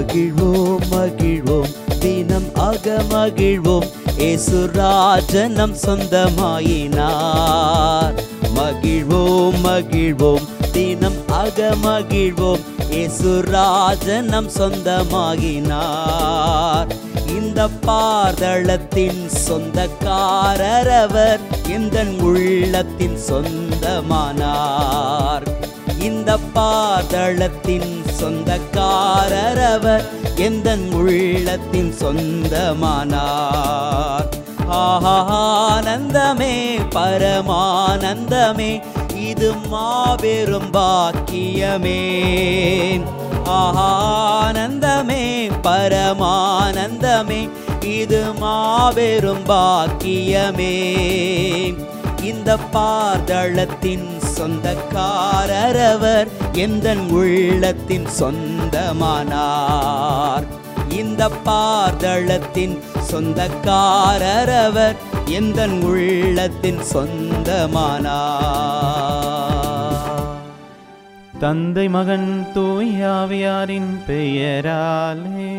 மகிழ்வோம் மகிழ்வோம் தினம் அக மகிழ்வோம் ஏசுராஜனம் சொந்தமாயினார் மகிழ்வோம் மகிழ்வோம் தினம் அக மகிழ்வோம் ஏசுராஜனம் சொந்தமாகினார் இந்த பாதளத்தின் சொந்தக்காரர் அவர் எந்த உள்ளத்தின் சொந்தமானார் இந்த பாதளத்தின் சொந்தக்காரர் அவர் எந்த உள்ளத்தின் சொந்தமானார் ஆனந்தமே பரமானந்தமே இது மாபெரும் பாக்கியமே ஆனந்தமே பரமானந்தமே இது மாபெரும் பாக்கியமே இந்த பாதளத்தின் சொந்தக்காரர் அவர் எந்த உள்ளத்தின் சொந்தமானார் இந்த பாதளத்தின் சொந்தக்காரர் அவர் எந்த உள்ளத்தின் சொந்தமானார் தந்தை மகன் தூயாவியாரின் பெயராலே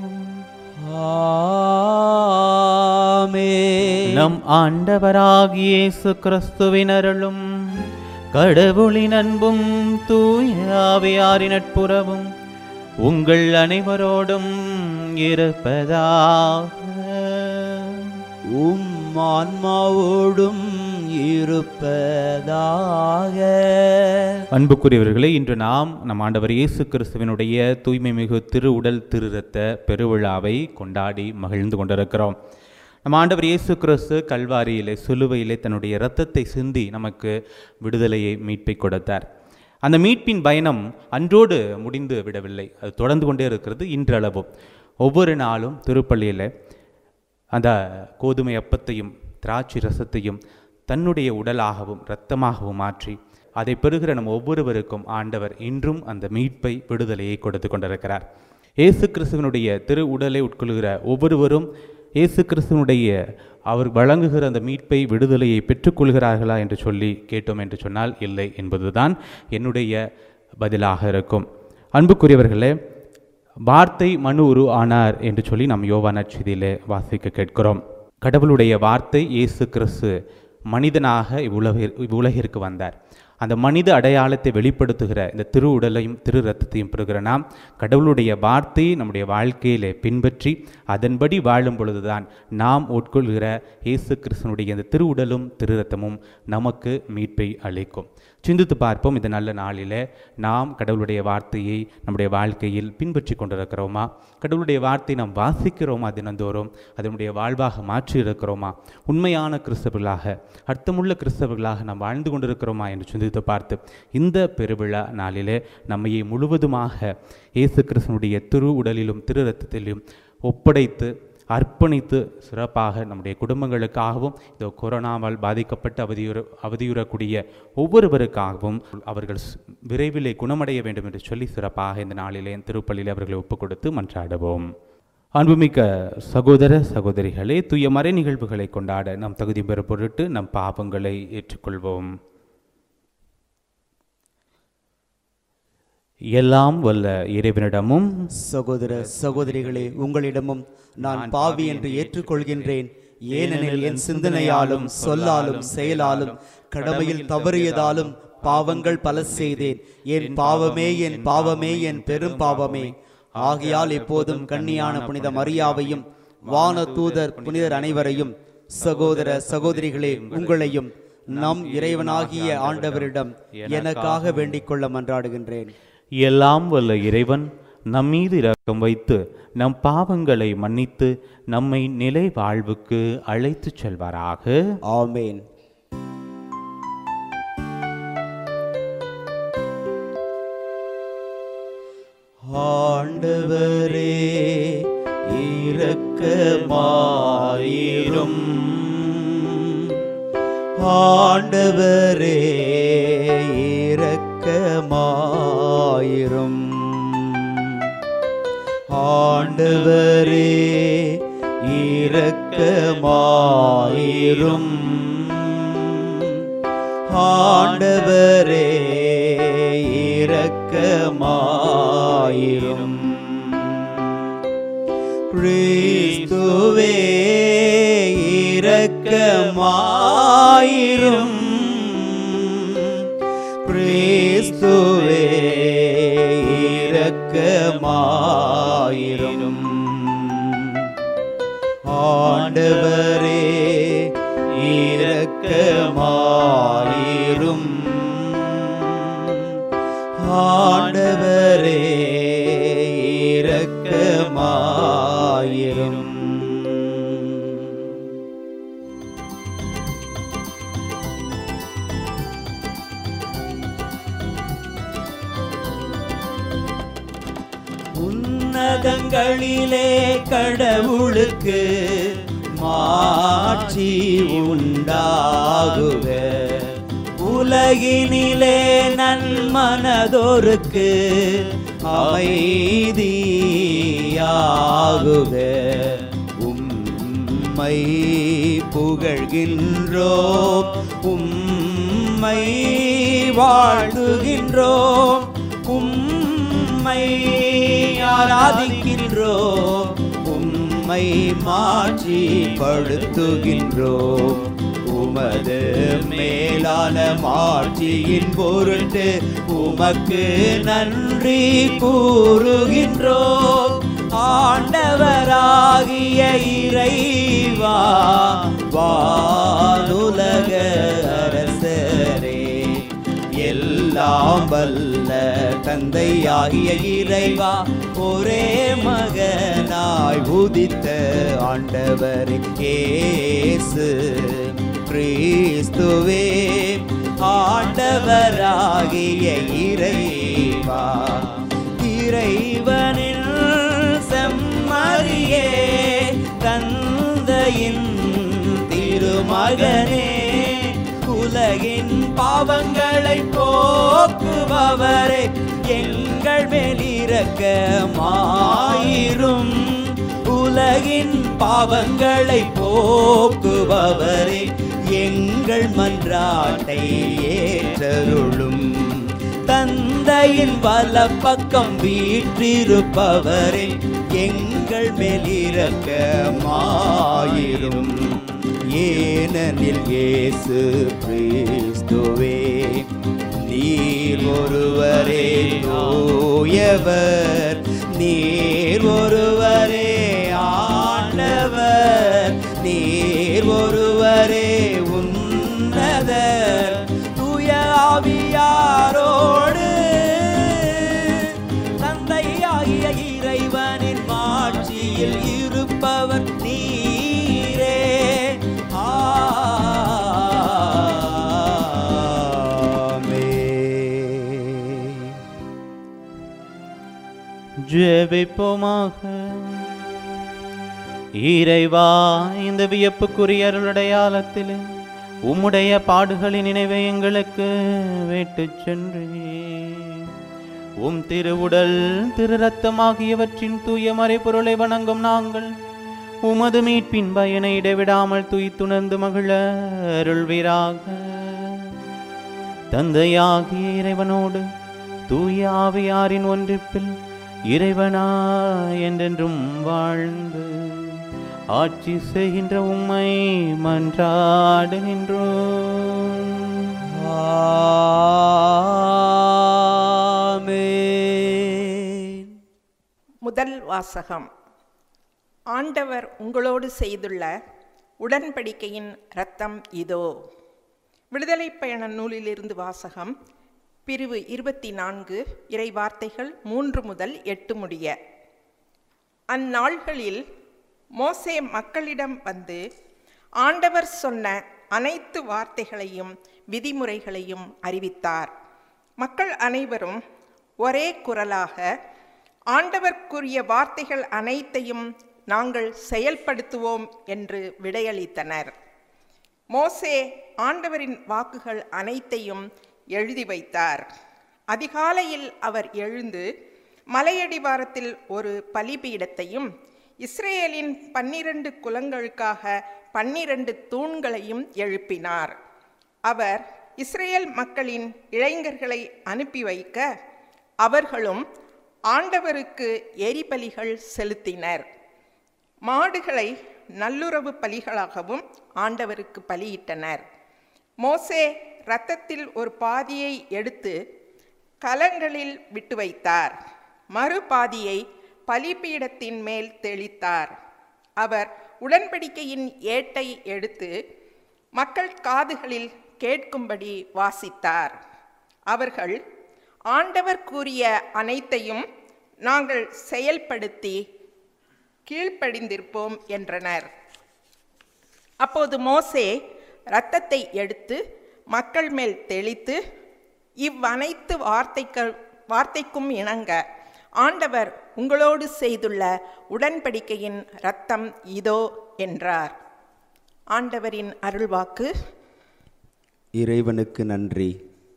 ஆமென். நம் ஆண்டவராகிய இயேசு கிறிஸ்துவின் அருளும் கடவுளின் அன்பும் தூயாவியாரின் நட்புறவும் உங்கள் அனைவரோடும் இருப்பதாக உம் ஆன்மாவோடும் இருப்பதாக அன்புக்குரியவர்களே இன்று நாம் நம் ஆண்டவர் இயேசு கிறிஸ்துவினுடைய தூய்மை மிகு திரு உடல் திரு இரத்த பெருவிழாவை கொண்டாடி மகிழ்ந்து கொண்டிருக்கிறோம் நம் ஆண்டவர் இயேசு கிறிஸ்து கல்வாரியிலே சிலுவையிலே தன்னுடைய இரத்தத்தை சிந்தி நமக்கு விடுதலையை மீட்பை கொடுத்தார் அந்த மீட்பின் பயணம் அன்றோடு முடிந்து விடவில்லை அது தொடர்ந்து கொண்டே இருக்கிறது இன்றளவும் ஒவ்வொரு நாளும் திருப்பள்ளியில் அந்த கோதுமை அப்பத்தையும் திராட்சை ரசத்தையும் தன்னுடைய உடலாகவும் இரத்தமாகவும் மாற்றி அதை பெறுகிற நம் ஒவ்வொருவருக்கும் ஆண்டவர் இன்றும் அந்த மீட்பை விடுதலையை கொடுத்து கொண்டிருக்கிறார் இயேசு கிறிஸ்துவனுடைய திரு உடலை உட்கொள்கிற ஒவ்வொருவரும் இயேசு கிறிஸ்துவனுடைய அவர் வழங்குகிற அந்த மீட்பை விடுதலையை பெற்றுக்கொள்கிறார்களா என்று சொல்லி கேட்டோம் என்று சொன்னால் இல்லை என்பதுதான் என்னுடைய பதிலாக இருக்கும் அன்புக்குரியவர்களே வார்த்தை மனு உரு ஆனார் என்று சொல்லி நாம் யோவான செய்தியிலே வாசிக்க கேட்கிறோம் கடவுளுடைய வார்த்தை இயேசு கிறிஸ்து மனிதனாக இவ்வுலகில் இவ்வுலகிற்கு வந்தார் அந்த மனித அடையாளத்தை வெளிப்படுத்துகிற இந்த திரு உடலையும் திரு ரத்தத்தையும் பெறுகிற நாம் கடவுளுடைய வார்த்தையை நம்முடைய வாழ்க்கையிலே பின்பற்றி அதன்படி வாழும் பொழுதுதான் நாம் உட்கொள்கிற இயேசு கிறிஸ்தனுடைய இந்த திரு உடலும் திரு ரத்தமும் நமக்கு மீட்பை அளிக்கும் சிந்தித்து பார்ப்போம் இந்த நல்ல நாளிலே நாம் கடவுளுடைய வார்த்தையை நம்முடைய வாழ்க்கையில் பின்பற்றி கொண்டிருக்கிறோமா கடவுளுடைய வார்த்தையை நாம் வாசிக்கிறோமா தினந்தோறும் அதனுடைய வாழ்வாக மாற்றி இருக்கிறோமா உண்மையான கிறிஸ்தவர்களாக அர்த்தமுள்ள கிறிஸ்தவர்களாக நாம் வாழ்ந்து கொண்டிருக்கிறோமா என்று சிந்தித்து பார்த்து இந்த பெருவிழா நாளிலே நம்மையை முழுவதுமாக இயேசு கிறிஸ்தனுடைய திரு உடலிலும் திரு ரத்தத்திலும் ஒப்படைத்து அர்ப்பணித்து சிறப்பாக நம்முடைய குடும்பங்களுக்காகவும் இந்த கொரோனாவால் பாதிக்கப்பட்டு அவதியுற அவதியுறக்கூடிய ஒவ்வொருவருக்காகவும் அவர்கள் ஸ்- விரைவிலே குணமடைய வேண்டும் என்று சொல்லி சிறப்பாக இந்த நாளிலே திருப்பள்ளியில் அவர்களை ஒப்புக் கொடுத்து மன்றாடுவோம் அன்புமிக்க சகோதர சகோதரிகளே தூய மறை நிகழ்வுகளை கொண்டாட நாம் தகுதி பெற பொருட்டு நம் பாவங்களை ஏற்றுக்கொள்வோம் எல்லாம் வல்ல இறைவனிடமும் சகோதர சகோதரிகளே உங்களிடமும் நான் பாவி என்று ஏற்றுக்கொள்கின்றேன் ஏனெனில் என் சிந்தனையாலும் சொல்லாலும் செயலாலும் கடமையில் தவறியதாலும் பாவங்கள் பல செய்தேன் என் பாவமே என் பாவமே என் பெரும் பாவமே ஆகையால் எப்போதும் கன்னியான புனித மரியாவையும் வான தூதர் புனிதர் அனைவரையும் சகோதர சகோதரிகளே உங்களையும் நம் இறைவனாகிய ஆண்டவரிடம் எனக்காக வேண்டிக் கொள்ள மன்றாடுகின்றேன் எல்லாம் வல்ல இறைவன் நம்மீது இரக்கம் வைத்து நம் பாவங்களை மன்னித்து நம்மை நிலை வாழ்வுக்கு அழைத்துச் செல்வாராக ஆமென் ஆண்டவரே இரக்கமாயிரும் ஆண்டவரே இரக்கமாயிரும் ஆண்டவரே இரக்கமாயிரும் ஆண்டவரே இரக்கமாயிரும் கிறிஸ்துவே இரக்கமாயிரும் ஆண்டவரே இரக்கமாயிரும் ஆண்டவரே இரக்கமாயிரும் உன்னதங்களிலே கடவுளுக்கு மாட்சி உண்டாகுக உலகினிலே நன்மனதோருக்கு அமைதியாகுக உம்மை புகழ்கின்றோம் உம்மை வாழ்த்துகின்றோம் உம்மை ஆராதிக்கின்றோம் உம்மை மாற்றி படுத்துகின்றோம் உமது மேலான மாட்சியின் பொருட்டு உமக்கு நன்றி கூறுகின்றோம் ஆண்டவராகிய இறைவா வானுலக அரசரே எல்லாம் வல்ல தந்தையாகிய இறைவா ஒரே மகனாய் உதித்த ஆண்டவர் இயேசு கிறிஸ்துவே ஆண்டவராகிய இறைவா இறைவனின் செம்மறியே தந்தையின் திருமகனே உலகின் பாவங்களை போக்குபவரே எங்கள் மேலிரக்கமாயிரும் உலகின் பாவங்களை போக்குபவரே எங்கள் மன்றாட்டை ஏற்றருளும் தந்தையின் வலப்பக்கம் வீற்றிருப்பவரே எங்கள் மேலிரக்கமாயிரும் ஏனெனில் இயேசு கிறிஸ்துவே நீர் ஒருவரே நோயவர் நீர் ஒருவரே ஆண்டவர் நீர் ஒருவரே உன்னதர் தூய ஆவியாரோடு தந்தையாகிய இறைவனின் மாட்சியில் இருப்பவர் நீரே ஆமென். ஜெபிப்போமாக இறைவா இந்த வியப்புக்குரிய அருளடையாளத்தில் உம்முடைய பாடுகளின் நினைவை எங்களுக்கு விட்டுச் சென்றே உம் திருவுடல் திரு ரத்தம் ஆகியவற்றின் தூய மறைபொருளை வணங்கும் நாங்கள் உமது மீட்பின் பயனை இடைவிடாமல் துய்த்துணர்ந்து மகிழ அருள்வீராக தந்தையாகிய இறைவனோடு தூய ஆவியாரின் ஒன்றிப்பில் இறைவனா என்றென்றும் வாழ்ந்து ஆட்சி செய்கின்ற உம்மை மன்றாடுகின்றோம் ஆமென். முதல் வாசகம் ஆண்டவர் உங்களோடு செய்துள்ள உடன்படிக்கையின் இரத்தம் இதோ விடுதலை பயண நூலிலிருந்து வாசகம் பிரிவு இருபத்தி நான்கு இறை வார்த்தைகள் மூன்று முதல் எட்டு முடிய அந்நாள்களில் மோசே மக்களிடம் வந்து ஆண்டவர் சொன்ன அனைத்து வார்த்தைகளையும் விதிமுறைகளையும் அறிவித்தார் மக்கள் அனைவரும் ஒரே குரலாக ஆண்டவர்க்குரிய வார்த்தைகள் அனைத்தையும் நாங்கள் செயல்படுத்துவோம் என்று விடையளித்தனர் மோசே ஆண்டவரின் வாக்குகள் அனைத்தையும் எழுதி வைத்தார் அதிகாலையில் அவர் எழுந்து மலையடிவாரத்தில் ஒரு பலிபீடத்தையும் இஸ்ரேலின் பன்னிரண்டு குலங்களுக்காக பன்னிரண்டு தூண்களையும் எழுப்பினார் அவர் இஸ்ரேல் மக்களின் இளைஞர்களை அனுப்பி வைக்க அவர்களும் ஆண்டவருக்கு எரிபலிகள் செலுத்தினர் மாடுகளை நல்லுறவு பலிகளாகவும் ஆண்டவருக்கு பலியிட்டனர் மோசே இரத்தத்தில் ஒரு பாதியை எடுத்து கலங்களில் விட்டு வைத்தார் மறு பாதியை பலிபீடத்தின் மேல் தெளித்தார் அவர் உடன்படிக்கையின் ஏட்டை எடுத்து மக்கள் காதுகளில் கேட்கும்படி வாசித்தார் அவர்கள் ஆண்டவர் கூறிய அனைத்தையும் நாங்கள் செயல்படுத்தி கீழ்ப்படிந்திருப்போம் என்றனர் அப்போது மோசே இரத்தத்தை எடுத்து மக்கள் மேல் தெளித்து இவ்வனைத்து வார்த்தைகள் வார்த்தைக்கும் இணங்க ஆண்டவர் உங்களோடு செய்துள்ள உடன்படிக்கையின் இரத்தம் இதோ என்றார் ஆண்டவரின் அருள்வாக்கு இறைவனுக்கு நன்றி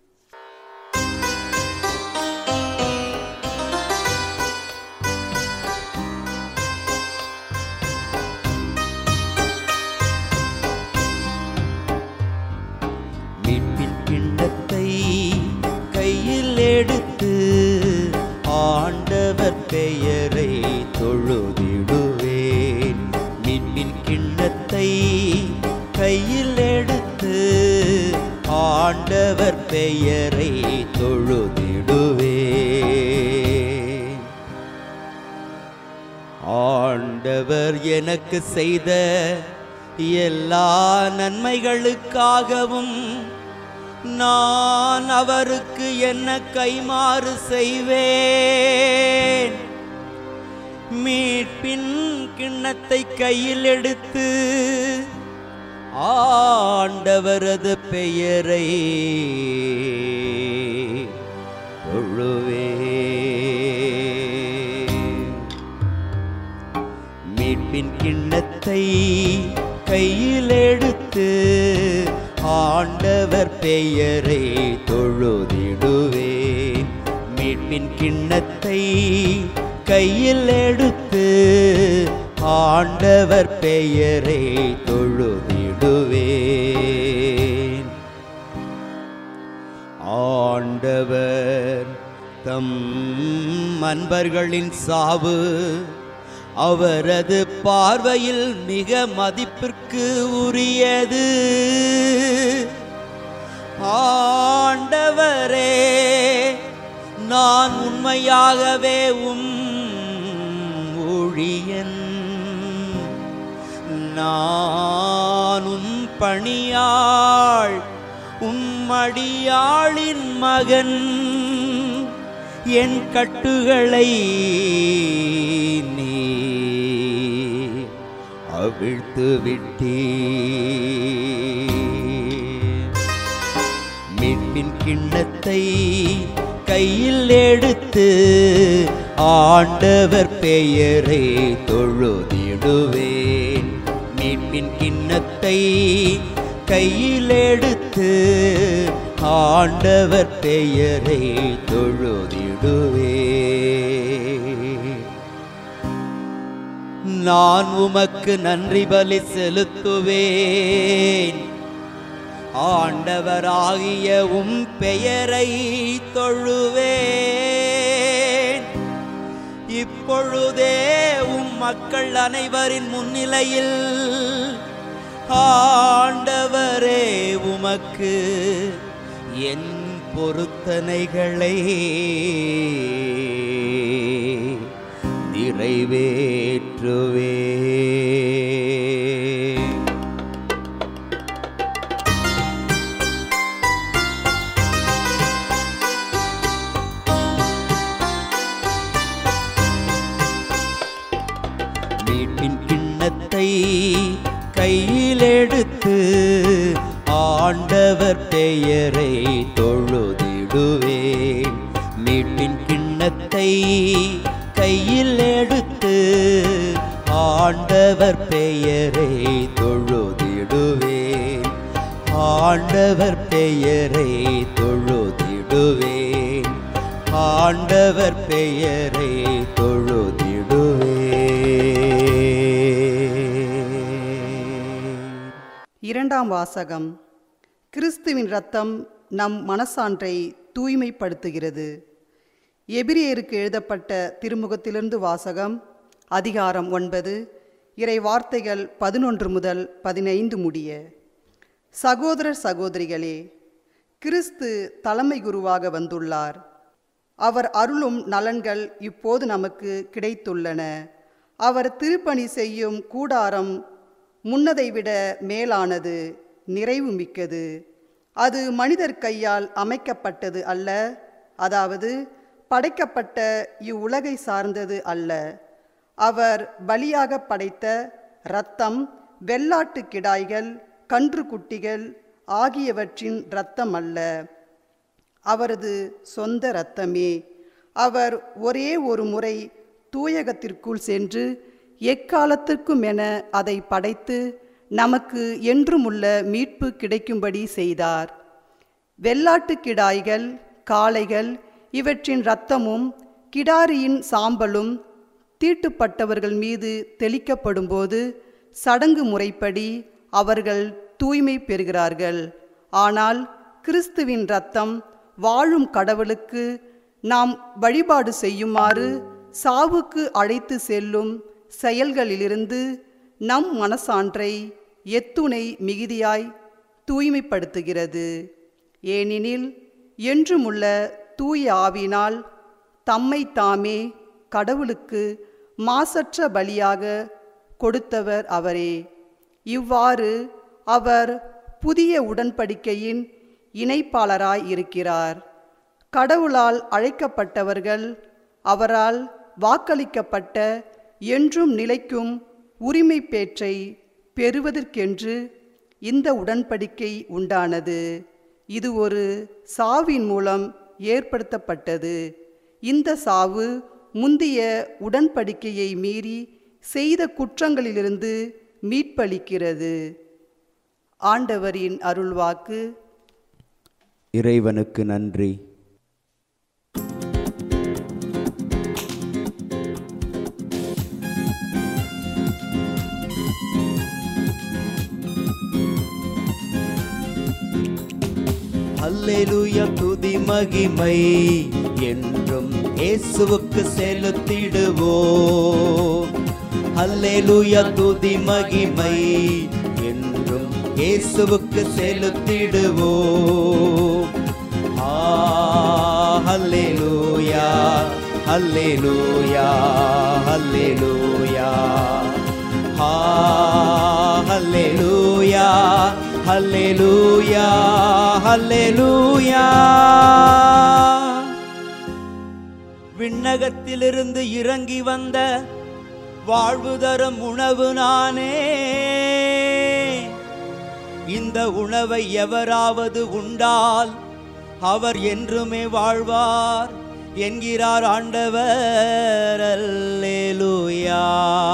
மீட்பின் கிண்ணத்தை கையில் எடுத்து ஆண்டவர் பெயரை தொழுதிடுவேன் மீட்பின் கிண்ணத்தை கையில் எடுத்து ஆண்டவர் பெயரை தொழுதிடுவேன் ஆண்டவர் எனக்கு செய்த எல்லா நன்மைகளுக்காகவும் நான் அவருக்கு என்ன கைமாறு செய்வேன் மீட்பின் கிண்ணத்தை கையில் எடுத்து ஆண்டவரது பெயரை தொழுவேன் மீட்பின் கிண்ணத்தை கையில் எடுத்து ஆண்டவர் பெயரை தொழுதிடுவேன் மீட்பின் கிண்ணத்தை கையில் எடுத்து ஆண்டவர் பெயரை தொழுதிடுவேன் ஆண்டவர் தம் அன்பர்களின் சாவு அவரது பார்வையில் மிக மதிப்பிற்கு உரியது ஆண்டவரே நான் உண்மையாகவே உம் ஊழியன் நானும் பணியாள் உம்மடியாளின் மகன் என் கட்டுகளை நீ அவிழ்த்து விட்டீ மீட்பின் கிண்ணத்தை கையில் எடுத்து ஆண்டவர் பெயரை தொழுதிடுவேன் மீட்பின் கிண்ணத்தை கையில் எடுத்து ஆண்டவர் பெயரை தொழுதிடுவேன் நான் உமக்கு நன்றி பலி செலுத்துவேன் ஆண்டவராகிய உம் பெயரை தொழுவேன் இப்பொழுதே உம் மக்கள் அனைவரின் முன்னிலையில் ஆண்டவரே உமக்கு என் பொருத்தனைகளை நிறைவேற்றுவே மீட்பின் கிண்ணத்தை கையில் எடுத்து ஆண்டவர் பெயரை தொழுதிடுவேன் மீட்பின் கிண்ணத்தை கையில் எடுத்து ஆண்டவர் பெயரை தொழுதிடுவேன் ஆண்டவர் பெயரை தொழுதிடுவேன் ஆண்டவர் பெயரை தொழுதிடுவேன் இரண்டாம் வாசகம் கிறிஸ்துவின் இரத்தம் நம் மனசான்றை தூய்மைப்படுத்துகிறது எபிரியருக்கு எழுதப்பட்ட திருமுகத்திலிருந்து வாசகம் அதிகாரம் ஒன்பது இறை வார்த்தைகள் பதினொன்று முதல் பதினைந்து முடிய சகோதரர் சகோதரிகளே கிறிஸ்து தலைமை குருவாக வந்துள்ளார் அவர் அருளும் நலன்கள் இப்போது நமக்கு கிடைத்துள்ளன அவர் திருப்பணி செய்யும் கூடாரம் முன்னதை விட மேலானது நிறைவு மிக்கது அது மனிதர் கையால் அமைக்கப்பட்டது அல்ல அதாவது படைக்கப்பட்ட இவ்வுலகை சார்ந்தது அல்ல அவர் பலியாக படைத்த இரத்தம் வெள்ளாட்டு கிடாய்கள் கன்று குட்டிகள் ஆகியவற்றின் இரத்தம் அல்ல அவரது சொந்த இரத்தமே அவர் ஒரே ஒரு முறை தூயகத்திற்குள் சென்று எக்காலத்திற்கும் என அதை படைத்து நமக்கு என்றுமுள்ள மீட்பு கிடைக்கும்படி செய்தார் வெள்ளாட்டு கிடாய்கள் காளைகள் இவற்றின் இரத்தமும் கிடாரியின் சாம்பலும் தீட்டுப்பட்டவர்கள் மீது தெளிக்கப்படும்போது சடங்கு முறைப்படி அவர்கள் தூய்மை பெறுகிறார்கள் ஆனால் கிறிஸ்துவின் இரத்தம் வாழும் கடவுளுக்கு நாம் வழிபாடு செய்யுமாறு சாவுக்கு அழைத்து செல்லும் செயல்களிலிருந்து நம் மனசான்றை எத்துணை மிகுதியாய் தூய்மைப்படுத்துகிறது ஏனெனில் என்றுமுள்ள தூய ஆவினால் தம்மை தாமே கடவுளுக்கு மாசற்ற பலியாக கொடுத்தவர் அவரே இவ்வாறு அவர் புதிய உடன்படிக்கையின் இணைப்பாளராய் இருக்கிறார் கடவுளால் அழைக்கப்பட்டவர்கள் அவரால் வாக்களிக்கப்பட்ட என்றும் நிலைக்கும் உரிமை பேற்றை பெறுவதற்கென்று இந்த உடன்படிக்கை உண்டானது இது ஒரு சாவின் மூலம் ஏற்படுத்தப்பட்டது இந்த சாவு முந்திய உடன்படிக்கையை மீறி செய்த குற்றங்களிலிருந்து மீட்பளிக்கிறது ஆண்டவரின் அருள்வாக்கு இறைவனுக்கு நன்றி அல்லேலூயா துதி மகிமை என்றும் இயேசுவுக்கு செலுத்திடுவோம் அல்லேலூயா துதி மகிமை என்றும் இயேசுவுக்கு செலுத்திடுவோம் ஆ அல்லேலூயா அல்லேலூயா அல்லேலூயா ஆ அல்லேலூயா அல்லேலூயா அல்லேலூயா விண்ணகத்திலிருந்து இறங்கி வந்த வாழ்வு தரும் உணவு நானே இந்த உணவை எவராவது உண்டால் அவர் என்றுமே வாழ்வார் என்கிறார் ஆண்டவர் அல்லேலூயா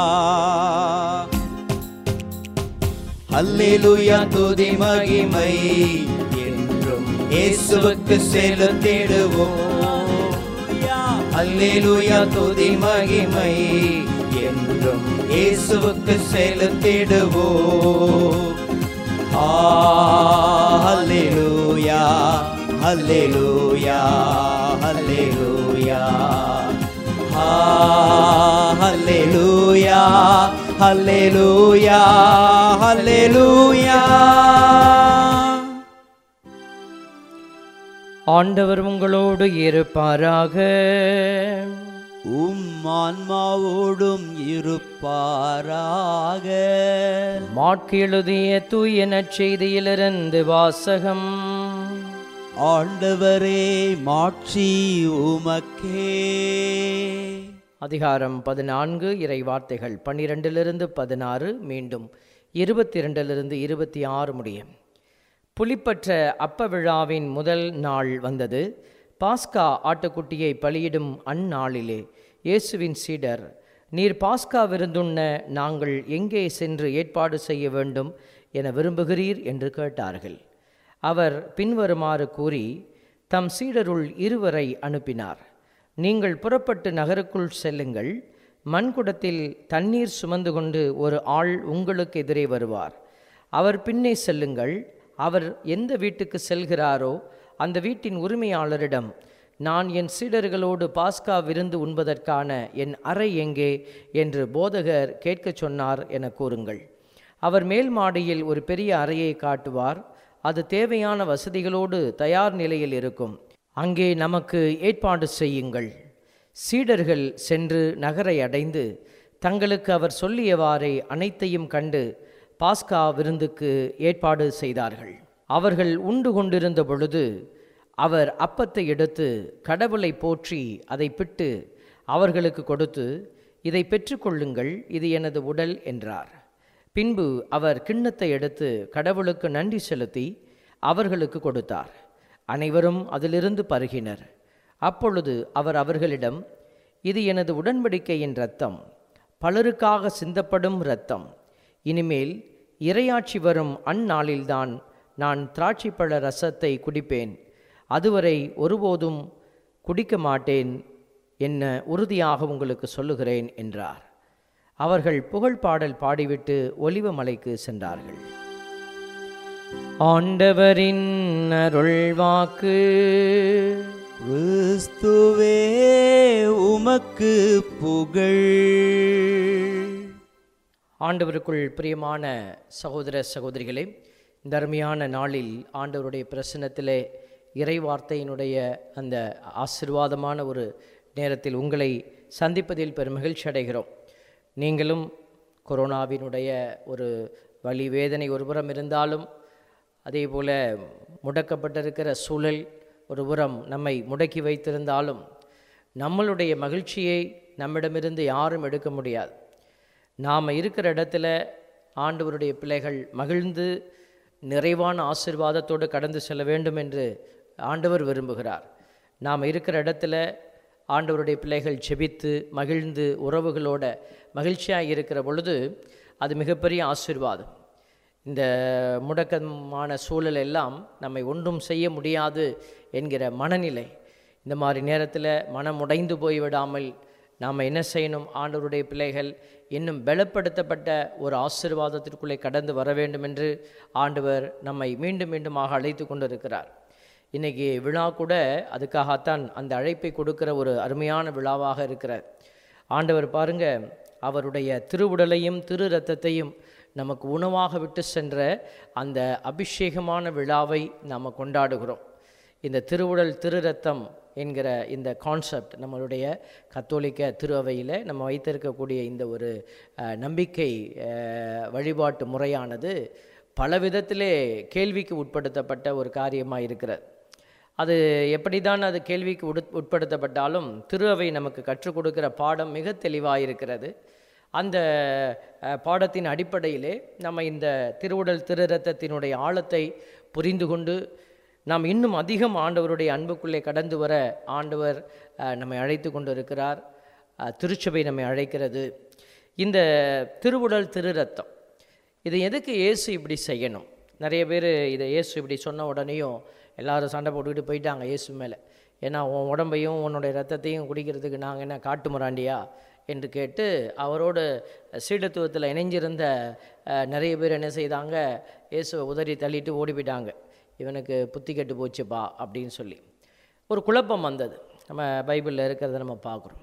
அல்லேலூயா துதி மகிமை என்றும் இயேசுவுக்கு செலுத்திடுவோம் அல்லேலூயா துதி மகிமை என்றும் இயேசுவுக்கு செலுத்திடுவோம் ஆ அல்லேலூயா அல்லேலூயா அல்லேலூயா ஆ அல்லேலூயா அல்லேலூயா அல்லேலூயா ஆண்டவர் உங்களோடு இருப்பாராக உம் ஆன்மாவோடும் இருப்பாராக மாற்கு எழுதிய தூய நற்செய்தியிலிருந்து வாசகம் ஆண்டவரே மாட்சி உமக்கே அதிகாரம் பதினான்கு இறை வார்த்தைகள் பன்னிரெண்டிலிருந்து பதினாறு மீண்டும் இருபத்தி இரண்டிலிருந்து இருபத்தி ஆறு முடியும் புலிப்பற்ற அப்ப விழாவின் முதல் நாள் வந்தது பாஸ்கா ஆட்டுக்குட்டியை பலியிடும் அந்நாளிலே இயேசுவின் சீடர் நீர் பாஸ்கா விருந்துண்ண நாங்கள் எங்கே சென்று ஏற்பாடு செய்ய வேண்டும் என விரும்புகிறீர் என்று கேட்டார்கள் அவர் பின்வருமாறு கூறி தம் சீடருள் இருவரை அனுப்பினார் நீங்கள் புறப்பட்டு நகருக்குள் செல்லுங்கள் மண்குடத்தில் தண்ணீர் சுமந்து கொண்டு ஒரு ஆள் உங்களுக்கு எதிரே வருவார் அவர் பின்னே செல்லுங்கள் அவர் எந்த வீட்டுக்கு செல்கிறாரோ அந்த வீட்டின் உரிமையாளரிடம் நான் என் சீடர்களோடு பாஸ்கா விருந்து உண்பதற்கான என் அறை எங்கே என்று போதகர் கேட்கச் சொன்னார் என கூறுங்கள் அவர் மேல் மாடியில் ஒரு பெரிய அறையை காட்டுவார் அது தேவையான வசதிகளோடு தயார் நிலையில் இருக்கும் அங்கே நமக்கு ஏற்பாடு செய்யுங்கள் சீடர்கள் சென்று நகரை அடைந்து தங்களுக்கு அவர் சொல்லியவாறே அனைத்தையும் கண்டு பாஸ்கா விருந்துக்கு ஏற்பாடு செய்தார்கள் அவர்கள் உண்டு கொண்டிருந்த பொழுது அவர் அப்பத்தை எடுத்து கடவுளை போற்றி அதை பிட்டு அவர்களுக்கு கொடுத்து இதை பெற்றுக்கொள்ளுங்கள் இது எனது உடல் என்றார் பின்பு அவர் கிண்ணத்தை எடுத்து கடவுளுக்கு நன்றி செலுத்தி அவர்களுக்கு கொடுத்தார் அனைவரும் அதிலிருந்து பருகினர் அப்பொழுது அவர் அவர்களிடம் இது எனது உடன்படிக்கையின் இரத்தம் பலருக்காக சிந்தப்படும் இரத்தம் இனிமேல் இரையாட்சி வரும் அந்நாளில்தான் நான் திராட்சைப்பழ ரசத்தை குடிப்பேன் அதுவரை ஒருபோதும் குடிக்க மாட்டேன் என்ன உறுதியாக உங்களுக்கு சொல்லுகிறேன் என்றார் அவர்கள் புகழ் பாடல் பாடிவிட்டு ஒலிவ மலைக்கு சென்றார்கள் ஆண்டவரின் அருள்வாக்கு கிறிஸ்துவே உமக்கு புகழ் ஆண்டவருக்குள் பிரியமான சகோதர சகோதரிகளே இந்த அருமையான நாளில் ஆண்டவருடைய பிரசன்னத்திலே இறைவார்த்தையினுடைய அந்த ஆசிர்வாதமான ஒரு நேரத்தில் உங்களை சந்திப்பதில் பெருமகிழ்ச்சி அடைகிறோம் நீங்களும் கொரோனாவினுடைய ஒரு வலி வேதனை ஒருபுறம் இருந்தாலும் அதே போல் முடக்கப்பட்டிருக்கிற சூழல் ஒரு புறம் நம்மை முடக்கி வைத்திருந்தாலும் நம்மளுடைய மகிழ்ச்சியை நம்மிடமிருந்து யாரும் எடுக்க முடியாது நாம் இருக்கிற இடத்துல ஆண்டவருடைய பிள்ளைகள் மகிழ்ந்து நிறைவான ஆசிர்வாதத்தோடு கடந்து செல்ல வேண்டும் என்று ஆண்டவர் விரும்புகிறார் நாம் இருக்கிற இடத்துல ஆண்டவருடைய பிள்ளைகள் செபித்து மகிழ்ந்து உறவுகளோட மகிழ்ச்சியாக இருக்கிற பொழுது அது மிகப்பெரிய ஆசீர்வாதம் இந்த முடக்கமான சூழல் எல்லாம் நம்மை ஒன்றும் செய்ய முடியாது என்கிற மனநிலை இந்த மாதிரி நேரத்தில் மனம் உடைந்து போய்விடாமல் நாம் என்ன செய்யணும் ஆண்டவருடைய பிள்ளைகள் இன்னும் பலப்படுத்தப்பட்ட ஒரு ஆசீர்வாதத்திற்குள்ளே கடந்து வர வேண்டும் என்று ஆண்டவர் நம்மை மீண்டும் மீண்டுமாக அழைத்து கொண்டிருக்கிறார் இன்றைக்கி விழா கூட அதுக்காகத்தான் அந்த அழைப்பை கொடுக்கிற ஒரு அருமையான விழாவாக இருக்கிறார் ஆண்டவர் பாருங்க அவருடைய திருவுடலையும் திரு ரத்தத்தையும் நமக்கு உணவாக விட்டு சென்ற அந்த அபிஷேகமான விழாவை நாம் கொண்டாடுகிறோம் இந்த திருவுடல் திரு ரத்தம் என்கிற இந்த கான்செப்ட் நம்மளுடைய கத்தோலிக்க திரு அவையில் நம்ம வைத்திருக்கக்கூடிய இந்த ஒரு அஹ், நம்பிக்கை அஹ், வழிபாட்டு முறையானது பல விதத்திலே கேள்விக்கு உட்படுத்தப்பட்ட ஒரு காரியமாக இருக்கிறது அது எப்படி தான் அது கேள்விக்கு உட் உட்படுத்தப்பட்டாலும் திரு அவை நமக்கு கற்றுக் கொடுக்கிற பாடம் மிக தெளிவாக இருக்கிறது அந்த அஹ், பாடத்தின் அடிப்படையிலே நம்ம இந்த திருவுடல் திரு ரத்தத்தினுடைய ஆழத்தை புரிந்து கொண்டு நாம் இன்னும் அதிகம் ஆண்டவருடைய அன்புக்குள்ளே கடந்து வர ஆண்டவர் அஹ், நம்மை அழைத்து கொண்டு இருக்கிறார் அஹ், திருச்சபை நம்மை அழைக்கிறது இந்த திருவுடல் திரு ரத்தம் இது எதுக்கு இயேசு இப்படி செய்யணும் நிறைய பேர் இதை இயேசு இப்படி சொன்ன உடனேயும் எல்லாரும் சண்டை போட்டுக்கிட்டு போயிட்டாங்க இயேசு மேலே ஏன்னா உன் உடம்பையும் உன்னுடைய ரத்தத்தையும் குடிக்கிறதுக்கு நாங்கள் என்ன காட்டு முறாண்டியா என்று கேட்டு அவரோடு சீடத்துவத்தில் இணைஞ்சிருந்த அஹ், நிறைய பேர் என்ன செய்தாங்க இயேசுவை உதறி தள்ளிட்டு ஓடி போயிட்டாங்க இவனுக்கு புத்தி கெட்டு போச்சுப்பா அப்படின்னு சொல்லி ஒரு குழப்பம் வந்தது நம்ம பைபிளில் இருக்கிறத நம்ம பார்க்குறோம்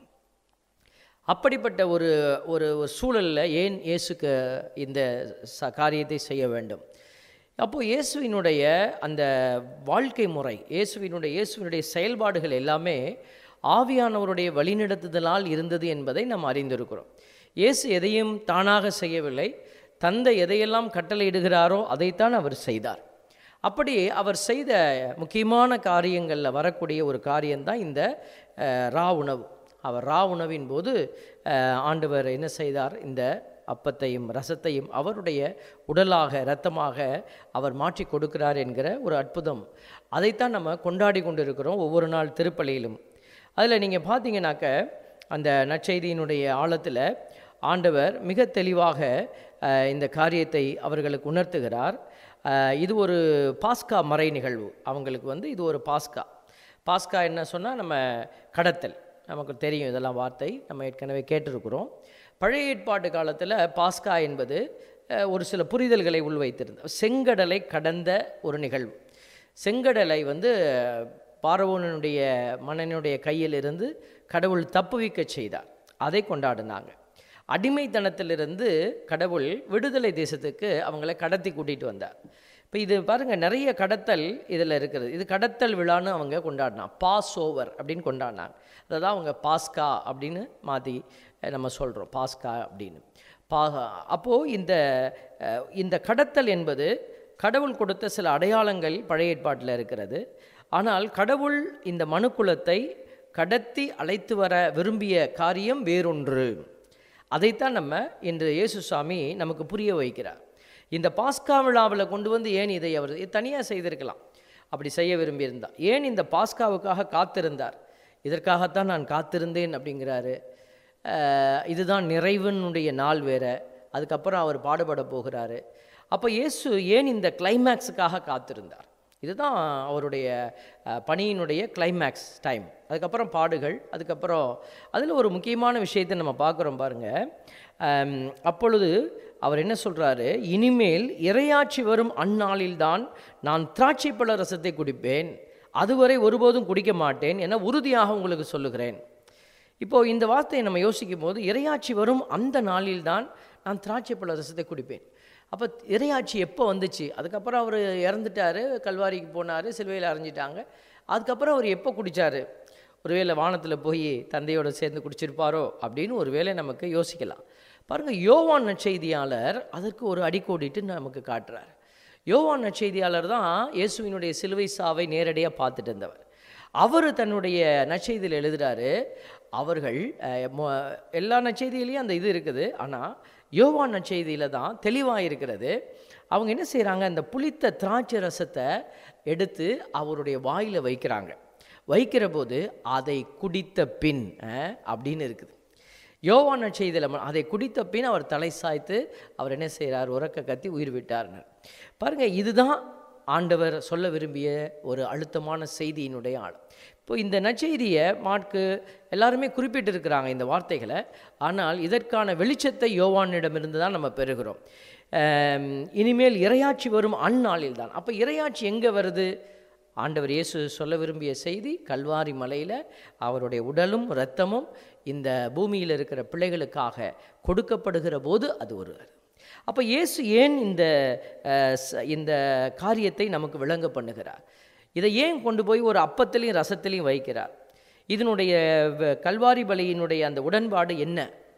அப்படிப்பட்ட ஒரு ஒரு ஒரு சூழலில் ஏன் இயேசுக்கு இந்த ச காரியத்தை செய்ய வேண்டும் அப்போது இயேசுவினுடைய அந்த வாழ்க்கை முறை இயேசுவினுடைய இயேசுவினுடைய செயல்பாடுகள் எல்லாமே ஆவியானவருடைய வழிநடத்துதலால் இருந்தது என்பதை நாம் அறிந்திருக்கிறோம் இயேசு எதையும் தானாக செய்யவில்லை தந்தை எதையெல்லாம் கட்டளையிடுகிறாரோ அதைத்தான் அவர் செய்தார் அப்படி அவர் செய்த முக்கியமான காரியங்களில் வரக்கூடிய ஒரு காரியம்தான் இந்த அஹ், ரா உணவு அவர் ரா உணவின் போது அஹ், ஆண்டவர் என்ன செய்தார் இந்த அப்பத்தையும் ரசத்தையும் அவருடைய உடலாக இரத்தமாக அவர் மாற்றி கொடுக்கிறார் என்கிற ஒரு அற்புதம் அதைத்தான் நம்ம கொண்டாடி கொண்டிருக்கிறோம் ஒவ்வொரு நாள் திருப்பலியிலும் அதில் நீங்கள் பார்த்தீங்கன்னாக்க அந்த நற்செய்தியினுடைய ஆழத்தில் ஆண்டவர் மிக தெளிவாக அஹ், இந்த காரியத்தை அவர்களுக்கு உணர்த்துகிறார் அஹ், இது ஒரு பாஸ்கா மறை நிகழ்வு அவங்களுக்கு வந்து இது ஒரு பாஸ்கா பாஸ்கா என்ன சொன்னால் நம்ம கடத்தல் நமக்கு தெரியும் இதெல்லாம் வார்த்தை நம்ம ஏற்கனவே கேட்டிருக்கிறோம் பழைய ஏற்பாட்டு காலத்தில் பாஸ்கா என்பது அஹ், ஒரு சில புரிதல்களை உள்வைத்திருந்த செங்கடலை கடந்த ஒரு நிகழ்வு செங்கடலை வந்து பார்வோனுடைய மன்னனுடைய கையிலிருந்து கடவுள் தப்புவிக்க செய்தார் அதை கொண்டாடினாங்க அடிமைத்தனத்திலிருந்து கடவுள் விடுதலை தேசத்துக்கு அவங்கள கடத்தி கூட்டிகிட்டு வந்தார் இப்போ இது பாருங்கள் நிறைய கடத்தல் இதில் இருக்குது இது கடத்தல் விழான்னு அவங்க கொண்டாடினாங்க பாஸ் ஓவர் அப்படின்னு கொண்டாடினாங்க அதை தான் அவங்க பாஸ்கா அப்படின்னு மாற்றி நம்ம சொல்கிறோம் பாஸ்கா அப்படின்னு பா அப்போது இந்த அஹ், இந்த கடத்தல் என்பது கடவுள் கொடுத்த சில அடையாளங்கள் பழைய ஏற்பாட்டில் இருக்கிறது ஆனால் கடவுள் இந்த மனுக்குலத்தை கடத்தி அழைத்து வர விரும்பிய காரியம் வேறொன்று அதைத்தான் நம்ம இன்று இயேசு சாமி நமக்கு புரிய வைக்கிறார் இந்த பாஸ்கா விழாவில் கொண்டு வந்து ஏன் இதை அவர் தனியாக செய்திருக்கலாம் அப்படி செய்ய விரும்பியிருந்தார் ஏன் இந்த பாஸ்காவுக்காக காத்திருந்தார் இதற்காகத்தான் நான் காத்திருந்தேன் அப்படிங்கிறாரு அஹ், இதுதான் நிறைவினுடைய நாள் வேற அதுக்கப்புறம் அவர் பாடுபட போகிறாரு அப்போ இயேசு ஏன் இந்த கிளைமேக்ஸுக்காக காத்திருந்தார் இதுதான் அவருடைய அஹ், பணியினுடைய கிளைமேக்ஸ் டைம் அதுக்கப்புறம் பாடுகள் அதுக்கப்புறம் அதில் ஒரு முக்கியமான விஷயத்தை நம்ம பார்க்குறோம் பாருங்கள் அப்பொழுது அவர் என்ன சொல்கிறாரு இனிமேல் இரையாட்சி வரும் அந்நாளில்தான் நான் திராட்சை பழ ரசத்தை குடிப்பேன் அதுவரை ஒருபோதும் குடிக்க மாட்டேன் என உறுதியாக உங்களுக்கு சொல்லுகிறேன் இப்போது இந்த வார்த்தையை நம்ம யோசிக்கும் போது இரையாட்சி வரும் அந்த நாளில்தான் நான் திராட்சை பழ ரசத்தை குடிப்பேன் அப்போ இரையாட்சி எப்போ வந்துச்சு அதுக்கப்புறம் அவர் இறந்துட்டார் கல்வாரிக்கு போனார் சிலுவையில் அரைஞ்சிட்டாங்க அதுக்கப்புறம் அவர் எப்போ குடித்தார் ஒருவேளை வானத்தில் போய் தந்தையோட சேர்ந்து குடிச்சிருப்பாரோ அப்படின்னு ஒரு வேளை நமக்கு யோசிக்கலாம் பாருங்கள் யோவான் நற்செய்தியாளர் அதற்கு ஒரு அடிக்கோடிட்டு நமக்கு காட்டுறார் யோவான் நற்செய்தியாளர் தான் இயேசுவினுடைய சிலுவை சாவை நேரடியாக பார்த்துட்டு இருந்தவர் அவர் தன்னுடைய நற்செய்தியில் எழுதுறாரு அவர்கள் அஹ், மொ- எல்லா நற்செய்தியிலையும் அந்த இது இருக்குது ஆனால் யோவான் நற்செய்தியில் தான் தெளிவாக இருக்கிறது அவங்க என்ன செய்கிறாங்க அந்த புளித்த திராட்சை ரசத்தை எடுத்து அவருடைய வாயில் வைக்கிறாங்க வைக்கிற போது அதை குடித்த பின் அஹ், அப்படின்னு இருக்குது யோவான் நற்செய்தியில் ம- அதை குடித்த பின் அவர் தலை சாய்த்து அவர் என்ன செய்கிறார் உறக்க கத்தி உயிர் விட்டார்னு பாருங்க இதுதான் ஆண்டவர் சொல்ல விரும்பிய ஒரு அழுத்தமான செய்தியினுடைய ஆழம் இப்போ இந்த நற்செய்தியை மாட்கு எல்லாருமே குறிப்பிட்டிருக்கிறாங்க இந்த வார்த்தைகளை ஆனால் இதற்கான வெளிச்சத்தை யோவானிடமிருந்து தான் நம்ம பெறுகிறோம் ஆம், இனிமேல் இரையாட்சி வரும் அந்நாளில் தான் அப்போ இரையாட்சி எங்கே வருது ஆண்டவர் இயேசு சொல்ல விரும்பிய செய்தி கல்வாரி மலையில் அவருடைய உடலும் இரத்தமும் இந்த பூமியில் இருக்கிற பிள்ளைகளுக்காக கொடுக்கப்படுகிற போது அது ஒரு அப்போ இயேசு ஏன் இந்த அஹ், ச- இந்த காரியத்தை நமக்கு விளங்க பண்ணுகிறார் இதை ஏன் கொண்டு போய் ஒரு அப்பத்திலையும் ரசத்திலையும் வைக்கிறார் இதனுடைய வ- கல்வாரி பலியினுடைய அந்த உடன்பாடு என்ன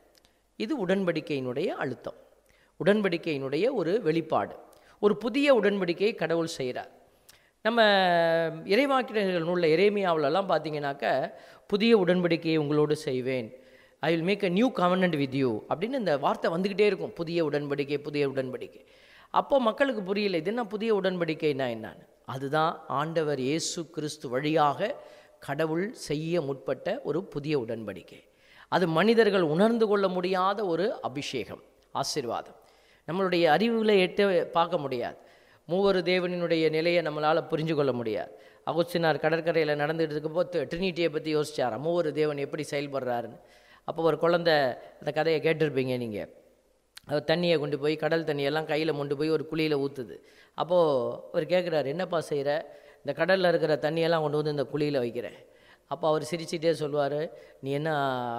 இது உடன்படிக்கையினுடைய அழுத்தம் உடன்படிக்கையினுடைய ஒரு வெளிப்பாடு ஒரு புதிய உடன்படிக்கையை கடவுள் செய்கிறார் நம்ம இறைவாக்கினர்கள் நூலில் எரேமியாவிலலாம் பார்த்தீங்கன்னாக்க புதிய உடன்படிக்கையை உங்களோடு செய்வேன் I will make a new covenant with you அப்படின்னு இந்த வார்த்தை வந்துக்கிட்டே இருக்கும் புதிய உடன்படிக்கை புதிய உடன்படிக்கை அப்போ மக்களுக்கு புரியல இது என்ன புதிய உடன்படிக்கைனா என்னன்னு அதுதான் ஆண்டவர் இயேசு கிறிஸ்து வழியாக கடவுள் செய்ய முற்பட்ட ஒரு புதிய உடன்படிக்கை அது மனிதர்கள் உணர்ந்து கொள்ள முடியாத ஒரு அபிஷேகம் ஆசீர்வாதம் நம்மளுடைய அறிவில் எட்ட பார்க்க முடியாது மூவரு தேவனினுடைய நிலையை நம்மளால் புரிஞ்சு கொள்ள முடியாது அகுஸ்தினார் கடற்கரையில் நடந்துட்டு இருக்கும்போது ட்ரினிட்டியை பற்றி யோசிச்சார் மூவரு தேவன் எப்படி செயல்படுறாருன்னு அப்போ ஒரு குழந்தை அந்த கதையை கேட்டிருப்பீங்க நீங்கள் அது தண்ணியை கொண்டு போய் கடல் தண்ணியெல்லாம் கையில் கொண்டு போய் ஒரு குழியில் ஊற்றுது அப்போது அவர் கேட்குறாரு என்னப்பா செய்கிற இந்த கடலில் இருக்கிற தண்ணியெல்லாம் கொண்டு வந்து இந்த குழியில் வைக்கிறேன் அப்போ அவர் சிரிச்சிட்டே சொல்லுவார் நீ என்ன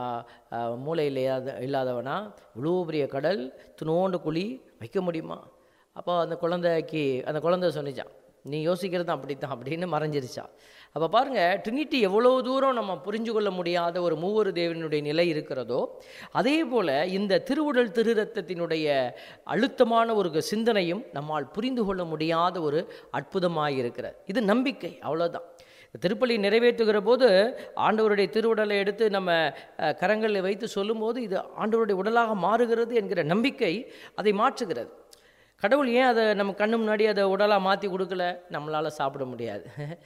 ஆ, மூளை இல்லாத இல்லாதவனா இவ்வளோ பெரிய கடல் துணோண்டு குழி வைக்க முடியுமா அப்போ அந்த குழந்தைக்கு அந்த குழந்தை சொன்னிச்சான் நீ யோசிக்கிறது அப்படி தான் அப்படின்னு மறைஞ்சிருச்சான் அப்போ பாருங்கள் ட்ரினிட்டி எவ்வளோ தூரம் நம்ம புரிஞ்சு கொள்ள முடியாத ஒரு மூவரு தேவனுடைய நிலை இருக்கிறதோ அதே போல் இந்த திருவுடல் திருரத்தத்தினுடைய அழுத்தமான ஒரு சிந்தனையும் நம்மால் புரிந்து கொள்ள முடியாத ஒரு அற்புதமாக இருக்கிறது இது நம்பிக்கை அவ்வளோதான் திருப்பலி நிறைவேற்றுகிற போது ஆண்டவருடைய திருவுடலை எடுத்து நம்ம அஹ், கரங்களில் வைத்து சொல்லும்போது இது ஆண்டவருடைய உடலாக மாறுகிறது என்கிற நம்பிக்கை அதை மாற்றுகிறது கடவுள் ஏன் அதை நம்ம கண்ணு முன்னாடி அதை உடலாக மாற்றி கொடுக்கல நம்மளால் சாப்பிட முடியாது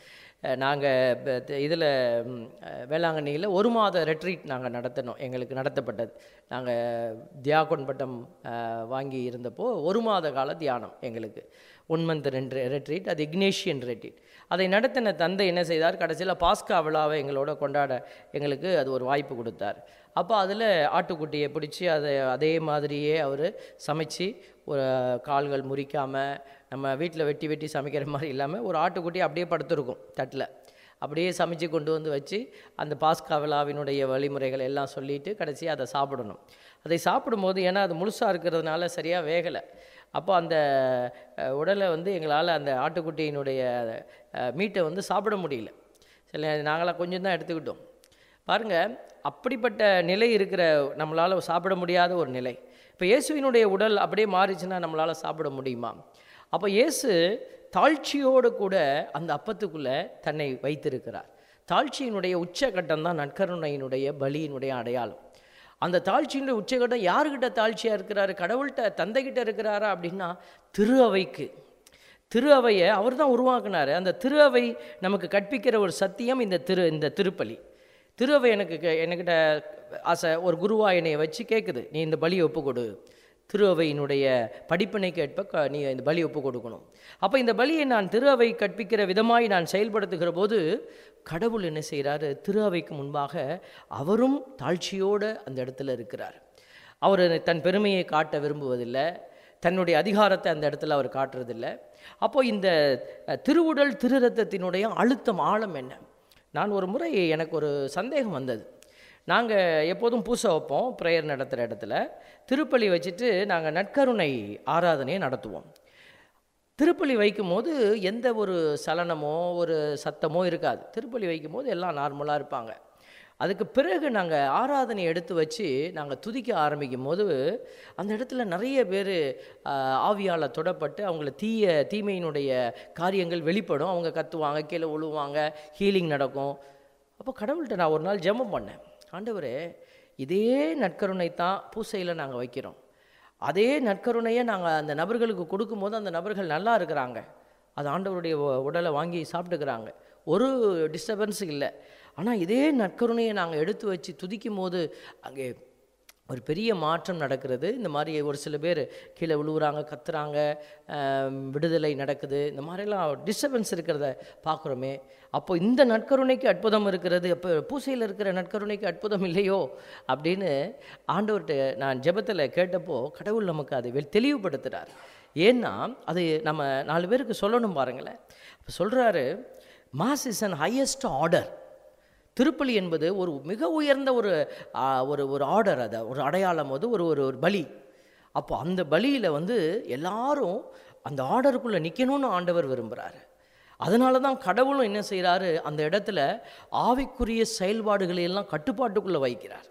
நாங்கள் இதில் வேளாங்கண்ணியில் ஒரு மாத ரெட்ரீட் நாங்கள் நடத்தினோம் எங்களுக்கு நடத்தப்பட்டது நாங்கள் தியாகோன் பட்டம் அஹ், வாங்கி இருந்தப்போ ஒரு மாத கால தியானம் எங்களுக்கு ஒன் மந்த் ரெண்டு ரெட்ரீட் அது இக்னேஷியன் ரெட்ரீட் அதை நடத்தின தந்தை என்ன செய்தார் கடைசியில் பாஸ்கா விழாவை எங்களோட கொண்டாட எங்களுக்கு அது ஒரு வாய்ப்பு கொடுத்தார் அப்போ அதில் ஆட்டுக்குட்டியை பிடிச்சி அதை அதே மாதிரியே அவர் சமைச்சு ஒரு கால்கள் முறிக்காமல் நம்ம வீட்டில் வெட்டி வெட்டி சமைக்கிற மாதிரி இல்லாமல் ஒரு ஆட்டுக்குட்டி அப்படியே படுத்திருக்கும் தட்டில் அப்படியே சமைச்சு கொண்டு வந்து வச்சு அந்த பாஸ்கா விழாவினுடைய வழிமுறைகள் எல்லாம் சொல்லிட்டு கடைசி அதை சாப்பிடணும் அதை சாப்பிடும்போது ஏன்னா அது முழுசாக இருக்கிறதுனால சரியாக வேகலை அப்போ அந்த அஹ், உடலை வந்து எங்களால் அந்த ஆட்டுக்குட்டியினுடைய அஹ், மீட்டை வந்து சாப்பிட முடியல சில நாங்களாம் கொஞ்சம் தான் எடுத்துக்கிட்டோம் பாருங்க அப்படிப்பட்ட நிலை இருக்கிற நம்மளால் சாப்பிட முடியாத ஒரு நிலை இப்போ இயேசுவினுடைய உடல் அப்படியே மாறிச்சுன்னா நம்மளால் சாப்பிட முடியுமா அப்போ இயேசு தாழ்ச்சியோடு கூட அந்த அப்பத்துக்குள்ளே தன்னை வைத்திருக்கிறார் தாழ்ச்சியினுடைய உச்சகட்டம் தான் நற்கருணையினுடைய பலியினுடைய அடையாளம் அந்த தாழ்ச்சியினுடைய உச்சகட்டம் யாருக்கிட்ட தாழ்ச்சியாக இருக்கிறாரு கடவுள்கிட்ட தந்தைகிட்ட இருக்கிறாரா அப்படின்னா திரு அவைக்கு திரு அவையை அவர் தான் உருவாக்குனார் அந்த திரு அவை நமக்கு கற்பிக்கிற ஒரு சத்தியம் இந்த திரு இந்த திருப்பலி திரு அவை எனக்கு கே- என்கிட்ட ஆசை ஒரு குருவா என்னைய வச்சு கேட்குது நீ இந்த பலியை ஒப்பு கொடு திரு அவையினுடைய படிப்பினை கேட்ப க- நீ இந்த பலி ஒப்பு கொடுக்கணும் அப்போ இந்த பலியை நான் திரு அவை கற்பிக்கிற விதமாய் நான் செயல்படுத்துகிற போது கடவுள் என்ன செய்கிறாரு திரு அவைக்கு முன்பாக அவரும் தாழ்ச்சியோடு அந்த இடத்துல இருக்கிறார் அவர் தன் பெருமையை காட்ட விரும்புவதில்லை தன்னுடைய அதிகாரத்தை அந்த இடத்துல அவர் காட்டுறதில்ல அப்போ இந்த அஹ், திருவுடல் திருரத்தத்தினுடைய அழுத்தம் ஆழம் என்ன நான் ஒரு முறை எனக்கு ஒரு சந்தேகம் வந்தது நாங்கள் எப்போதும் பூசை வைப்போம் ப்ரேயர் நடத்துகிற இடத்துல திருப்பலி வச்சுட்டு நாங்கள் நற்கருணை ஆராதனையை நடத்துவோம் திருப்பலி வைக்கும்போது எந்த ஒரு சலனமோ ஒரு சத்தமோ இருக்காது திருப்பலி வைக்கும்போது எல்லாம் நார்மலாக இருப்பாங்க அதுக்கு பிறகு நாங்கள் ஆராதனை எடுத்து வச்சு நாங்கள் துதிக்க ஆரம்பிக்கும் போது அந்த இடத்துல நிறைய பேர் ஆவியால் தொடப்பட்டு அவங்கள தீய தீமையினுடைய காரியங்கள் வெளிப்படும் அவங்க கத்துவாங்க கீழே விழுவாங்க ஹீலிங் நடக்கும் அப்போ கடவுள்கிட்ட நான் ஒரு நாள் ஜெபம் பண்ணேன் ஆண்டவரே இதே நற்கருணை தான் பூசையில் நாங்கள் வைக்கிறோம் அதே நற்கருணையை நாங்கள் அந்த நபர்களுக்கு கொடுக்கும்போது அந்த நபர்கள் நல்லா இருக்கிறாங்க அது ஆண்டவருடைய உ- உடலை வாங்கி சாப்பிட்டுக்கிறாங்க ஒரு டிஸ்டர்பன்ஸ் இல்லை ஆனால் இதே நற்கருணையை நாங்கள் எடுத்து வச்சு துதிக்கும் போது அங்கே ஒரு பெரிய மாற்றம் நடக்கிறது இந்த மாதிரி ஒரு சில பேர் கீழே விழுவுறாங்க கத்துறாங்க ஆம், விடுதலை நடக்குது இந்த மாதிரிலாம் டிஸ்டர்பன்ஸ் இருக்கிறத பார்க்குறோமே அப்போ இந்த நற்கருணைக்கு அற்புதம் இருக்கிறது அப்போ பூசையில் இருக்கிற நற்கருணைக்கு அற்புதம் இல்லையோ அப்படின்னு ஆண்டவர்கிட்ட நான் ஜெபத்தில் கேட்டப்போ கடவுள் நமக்கு அதை வெ- தெளிவுபடுத்துகிறார் ஏன்னா அது நம்ம நாலு பேருக்கு சொல்லணும் பாருங்களேன் அப்போ சொல்கிறாரு mass is an highest order திருப்பலி என்பது ஒரு மிக உயர்ந்த ஒரு ஆ, ஒரு ஒரு ஆர்டர் அதை ஒரு அடையாளம் அது ஒரு ஒரு ஒரு பலி அப்போ அந்த பலியில் வந்து எல்லாரும் அந்த ஆர்டருக்குள்ளே நிற்கணும்னு ஆண்டவர் விரும்புகிறாரு அதனால தான் கடவுளும் என்ன செய்கிறாரு அந்த இடத்துல ஆவிக்குரிய செயல்பாடுகளை எல்லாம் கட்டுப்பாட்டுக்குள்ளே வைக்கிறார்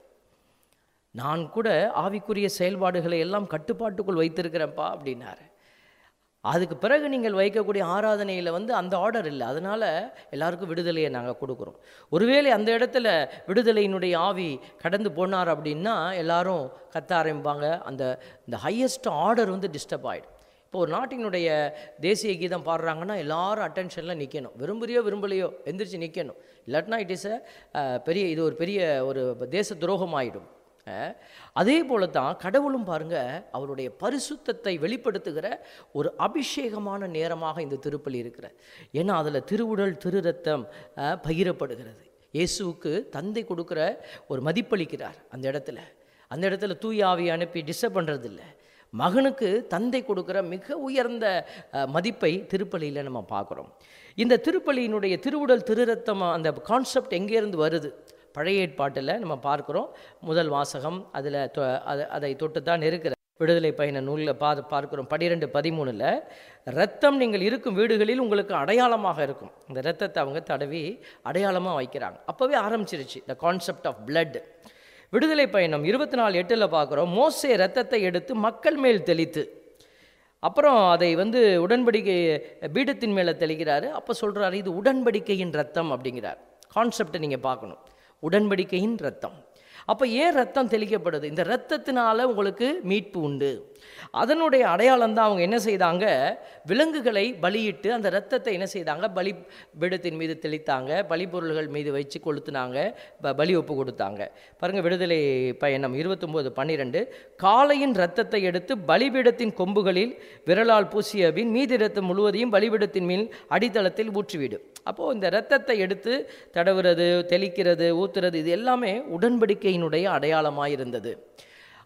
நான் கூட ஆவிக்குரிய செயல்பாடுகளை எல்லாம் கட்டுப்பாட்டுக்குள் வைத்திருக்கிறேன்ப்பா அப்படின்னாரு அதுக்கு பிறகு நீங்கள் வைக்கக்கூடிய ஆராதனையில் வந்து அந்த ஆர்டர் இல்லை அதனால் எல்லாருக்கும் விடுதலையை நாங்கள் கொடுக்குறோம் ஒருவேளை அந்த இடத்துல விடுதலையினுடைய ஆவி கடந்து போனார் அப்படின்னா எல்லாரும் கத்த ஆரம்பிப்பாங்க அந்த இந்த ஹையஸ்ட் ஆர்டர் வந்து டிஸ்டர்ப் ஆகிடும் இப்போ ஒரு நாட்டினுடைய தேசிய கீதம் பாடுறாங்கன்னா எல்லாரும் அட்டென்ஷனில் நிற்கணும் விரும்புறியோ விரும்பலையோ எந்திரிச்சு நிற்கணும் இல்லாட்டினா இட் இஸ் அ பெரிய இது ஒரு பெரிய ஒரு தேச துரோகம் ஆயிடும் அஹ், அதே போல தான் கடவுளும் பாருங்க அவருடைய பரிசுத்தத்தை வெளிப்படுத்துகிற ஒரு அபிஷேகமான நேரமாக இந்த திருப்பலி இருக்கிற ஏன்னா அதில் திருவுடல் திரு ரத்தம் அஹ், பகிரப்படுகிறது இயேசுவுக்கு தந்தை கொடுக்குற ஒரு மதிப்பளிக்கிறார் அந்த இடத்துல அந்த இடத்துல தூய ஆவி அனுப்பி டிஸ்டர்ப் பண்ணுறதில்ல மகனுக்கு தந்தை கொடுக்குற மிக உயர்ந்த அஹ், மதிப்பை திருப்பலியில் நம்ம பார்க்குறோம் இந்த திருப்பலியினுடைய திருவுடல் திருரத்தம் அந்த கான்செப்ட் எங்கேருந்து வருது பழைய ஏற்பாட்டில் நம்ம பார்க்குறோம் முதல் வாசகம் அதில் அதை தொட்டு தான் இருக்கிற விடுதலை பயண நூலில் பா பார்க்குறோம் பன்னிரெண்டு பதிமூணில் ரத்தம் நீங்கள் இருக்கும் வீடுகளில் உங்களுக்கு அடையாளமாக இருக்கும் இந்த ரத்தத்தை அவங்க தடவி அடையாளமாக வைக்கிறாங்க அப்போவே ஆரம்பிச்சிருச்சு த கான்செப்ட் ஆஃப் blood விடுதலை பயணம் இருபத்தி நாலு எட்டில் பார்க்குறோம் மோசே ரத்தத்தை எடுத்து மக்கள் மேல் தெளித்து அப்புறம் அதை வந்து உடன்படிக்கை பீடத்தின் மேலே தெளிக்கிறாரு அப்போ சொல்கிறாரு இது உடன்படிக்கையின் ரத்தம் அப்படிங்கிறார் கான்செப்டை நீங்கள் பார்க்கணும் உடன்படிக்கையின் ரத்தம் அப்போ ஏன் ரத்தம் தெளிக்கப்படுது இந்த ரத்தத்தினால உங்களுக்கு மீட்பு உண்டு அதனுடைய அடையாளம் தான் அவங்க என்ன செய்தாங்க விலங்குகளை பலியிட்டு அந்த ரத்தத்தை என்ன செய்தாங்க பலி பீடத்தின் மீது தெளித்தாங்க பலிப்பொருள்கள் மீது வச்சு கொளுத்துனாங்க ப- பலி ஒப்பு கொடுத்தாங்க பாருங்க விடுதலை பயணம் இருபத்தொம்போது பன்னிரெண்டு காளையின் ரத்தத்தை எடுத்து பலிபீடத்தின் கொம்புகளில் விரலால் பூசிய பின் மீதி ரத்தம் முழுவதையும் பலிபீடத்தின் மேல் அடித்தளத்தில் ஊற்றிவிடும் அப்போது இந்த ரத்தத்தை எடுத்து தடவுறது தெளிக்கிறது ஊத்துறது இது எல்லாமே உடன்படிக்கையினுடைய அடையாளமாக இருந்தது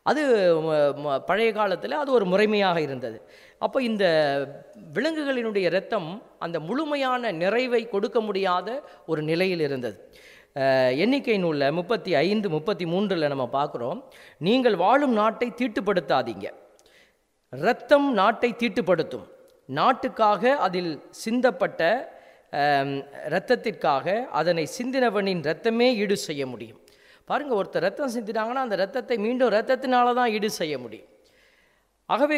அது ம- ம- பழைய காலத்தில் அது ஒரு முறைமையாக இருந்தது அப்போ இந்த விலங்குகளினுடைய இரத்தம் அந்த முழுமையான நிறைவை கொடுக்க முடியாத ஒரு நிலையில் இருந்தது அஹ், எண்ணிக்கை நூலில் முப்பத்தி ஐந்து முப்பத்தி மூன்றில் நம்ம பார்க்குறோம் நீங்கள் வாழும் நாட்டை தீட்டுப்படுத்தாதீங்க இரத்தம் நாட்டை தீட்டுப்படுத்தும் நாட்டுக்காக அதில் சிந்தப்பட்ட ஆம், இரத்தத்திற்காக அதனை சிந்தினவனின் இரத்தமே ஈடு செய்ய முடியும் பாருங்க ஒருத்தர் ரத்தம் சிந்தினாங்கன்னா அந்த இரத்தத்தை மீண்டும் இரத்தத்தினால தான் ஈடு செய்ய முடியும் ஆகவே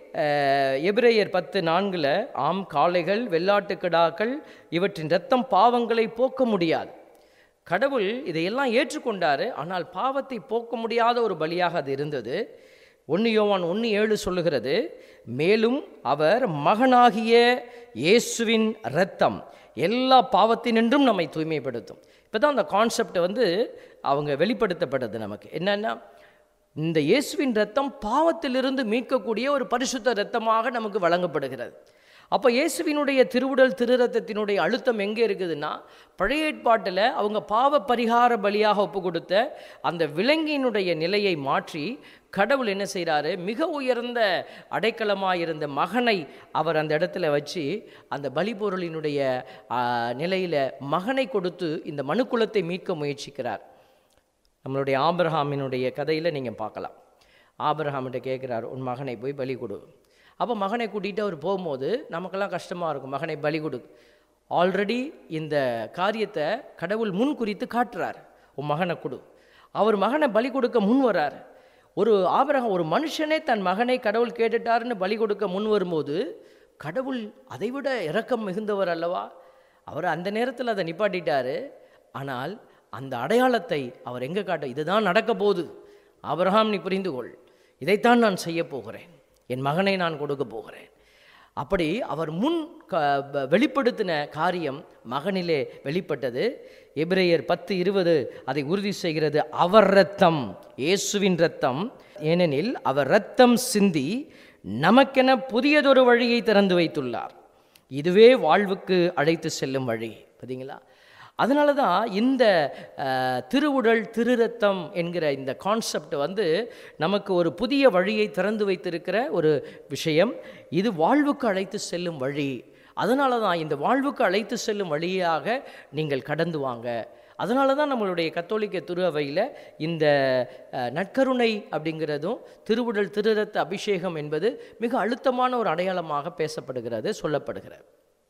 அஹ், எபிரேயர் பத்து நான்கில் ஆம் காளைகள் வெள்ளாட்டு கிடாக்கள் இவற்றின் இரத்தம் பாவங்களை போக்க முடியாது கடவுள் இதையெல்லாம் ஏற்றுக்கொண்டாரு ஆனால் பாவத்தை போக்க முடியாத ஒரு பலியாக அது இருந்தது ஒன்று யோவான் ஒன்று ஏழு சொல்லுகிறது மேலும் அவர் மகனாகிய இயேசுவின் இரத்தம் எல்லா பாவத்தினின்றும் நம்மை தூய்மைப்படுத்தும் இப்போ தான் அந்த கான்செப்ட் வந்து அவங்க வெளிப்படுத்தப்பட்டது நமக்கு என்னன்னா இந்த இயேசுவின் ரத்தம் பாவத்திலிருந்து மீட்கக்கூடிய ஒரு பரிசுத்த இரத்தமாக நமக்கு வழங்கப்படுகிறது அப்போ இயேசுவினுடைய திருவுடல் திருரத்தத்தினுடைய அழுத்தம் எங்கே இருக்குதுன்னா பழைய ஏற்பாட்டில் அவங்க பாவ பரிகார பலியாக ஒப்பு கொடுத்த அந்த விலங்கினுடைய நிலையை மாற்றி கடவுள் என்ன செய்கிறாரு மிக உயர்ந்த அடைக்கலமாக இருந்த மகனை அவர் அந்த இடத்துல வச்சு அந்த பலிபொருளினுடைய நிலையில் மகனை கொடுத்து இந்த மனுக்குலத்தை மீட்க முயற்சிக்கிறார் நம்மளுடைய ஆபிரஹாமினுடைய கதையில் நீங்கள் பார்க்கலாம் ஆபிரஹாம்கிட்ட கேட்குறாரு உன் மகனை போய் பலி கொடு அப்போ மகனை கூட்டிகிட்டு அவர் போகும்போது நமக்கெல்லாம் கஷ்டமாக இருக்கும் மகனை பலி கொடு ஆல்ரெடி இந்த காரியத்தை கடவுள் முன் குறித்து காட்டுறார் உன் மகனை கொடு அவர் மகனை பலி கொடுக்க முன் வரார் ஒரு ஆபிரகாம் ஒரு மனுஷனே தன் மகனை கடவுள் கேட்டுட்டாருன்னு பலி கொடுக்க முன் வரும்போது கடவுள் அதைவிட இரக்கம் மிகுந்தவர் அல்லவா அவர் அந்த நேரத்தில் அதை நிப்பாட்டிட்டாரு ஆனால் அந்த அடையாளத்தை அவர் எங்கே காட்ட இதுதான் நடக்க போகுது ஆபிரகாம் நீ புரிந்து கொள் இதைத்தான் நான் செய்ய போகிறேன் என் மகனை நான் கொடுக்க போகிறேன் அப்படி அவர் முன் க ப- வெளிப்படுத்தின காரியம் மகனிலே வெளிப்பட்டது எபிரேயர் பத்து இருபது அதை உறுதி செய்கிறது அவர் ரத்தம் இயேசுவின் ரத்தம் ஏனெனில் அவர் ரத்தம் சிந்தி நமக்கென புதியதொரு வழியை திறந்து வைத்துள்ளார் இதுவே வாழ்வுக்கு அழைத்து செல்லும் வழி பார்த்தீங்களா அதனால தான் இந்த அஹ், திருவுடல் திருரத்தம் என்கிற இந்த கான்செப்ட் வந்து நமக்கு ஒரு புதிய வழியை திறந்து வைத்திருக்கிற ஒரு விஷயம் இது வாழ்வுக்கு அழைத்து செல்லும் வழி அதனால தான் இந்த வாழ்வுக்கு அழைத்து செல்லும் வழியாக நீங்கள் கடந்து வாங்க அதனால தான் நம்மளுடைய கத்தோலிக்க திரு அவையில் இந்த அஹ், நற்கருணை அப்படிங்கிறதும் திருவுடல் திருரத்த அபிஷேகம் என்பது மிக அழுத்தமான ஒரு அடையாளமாக பேசப்படுகிறது சொல்லப்படுகிறது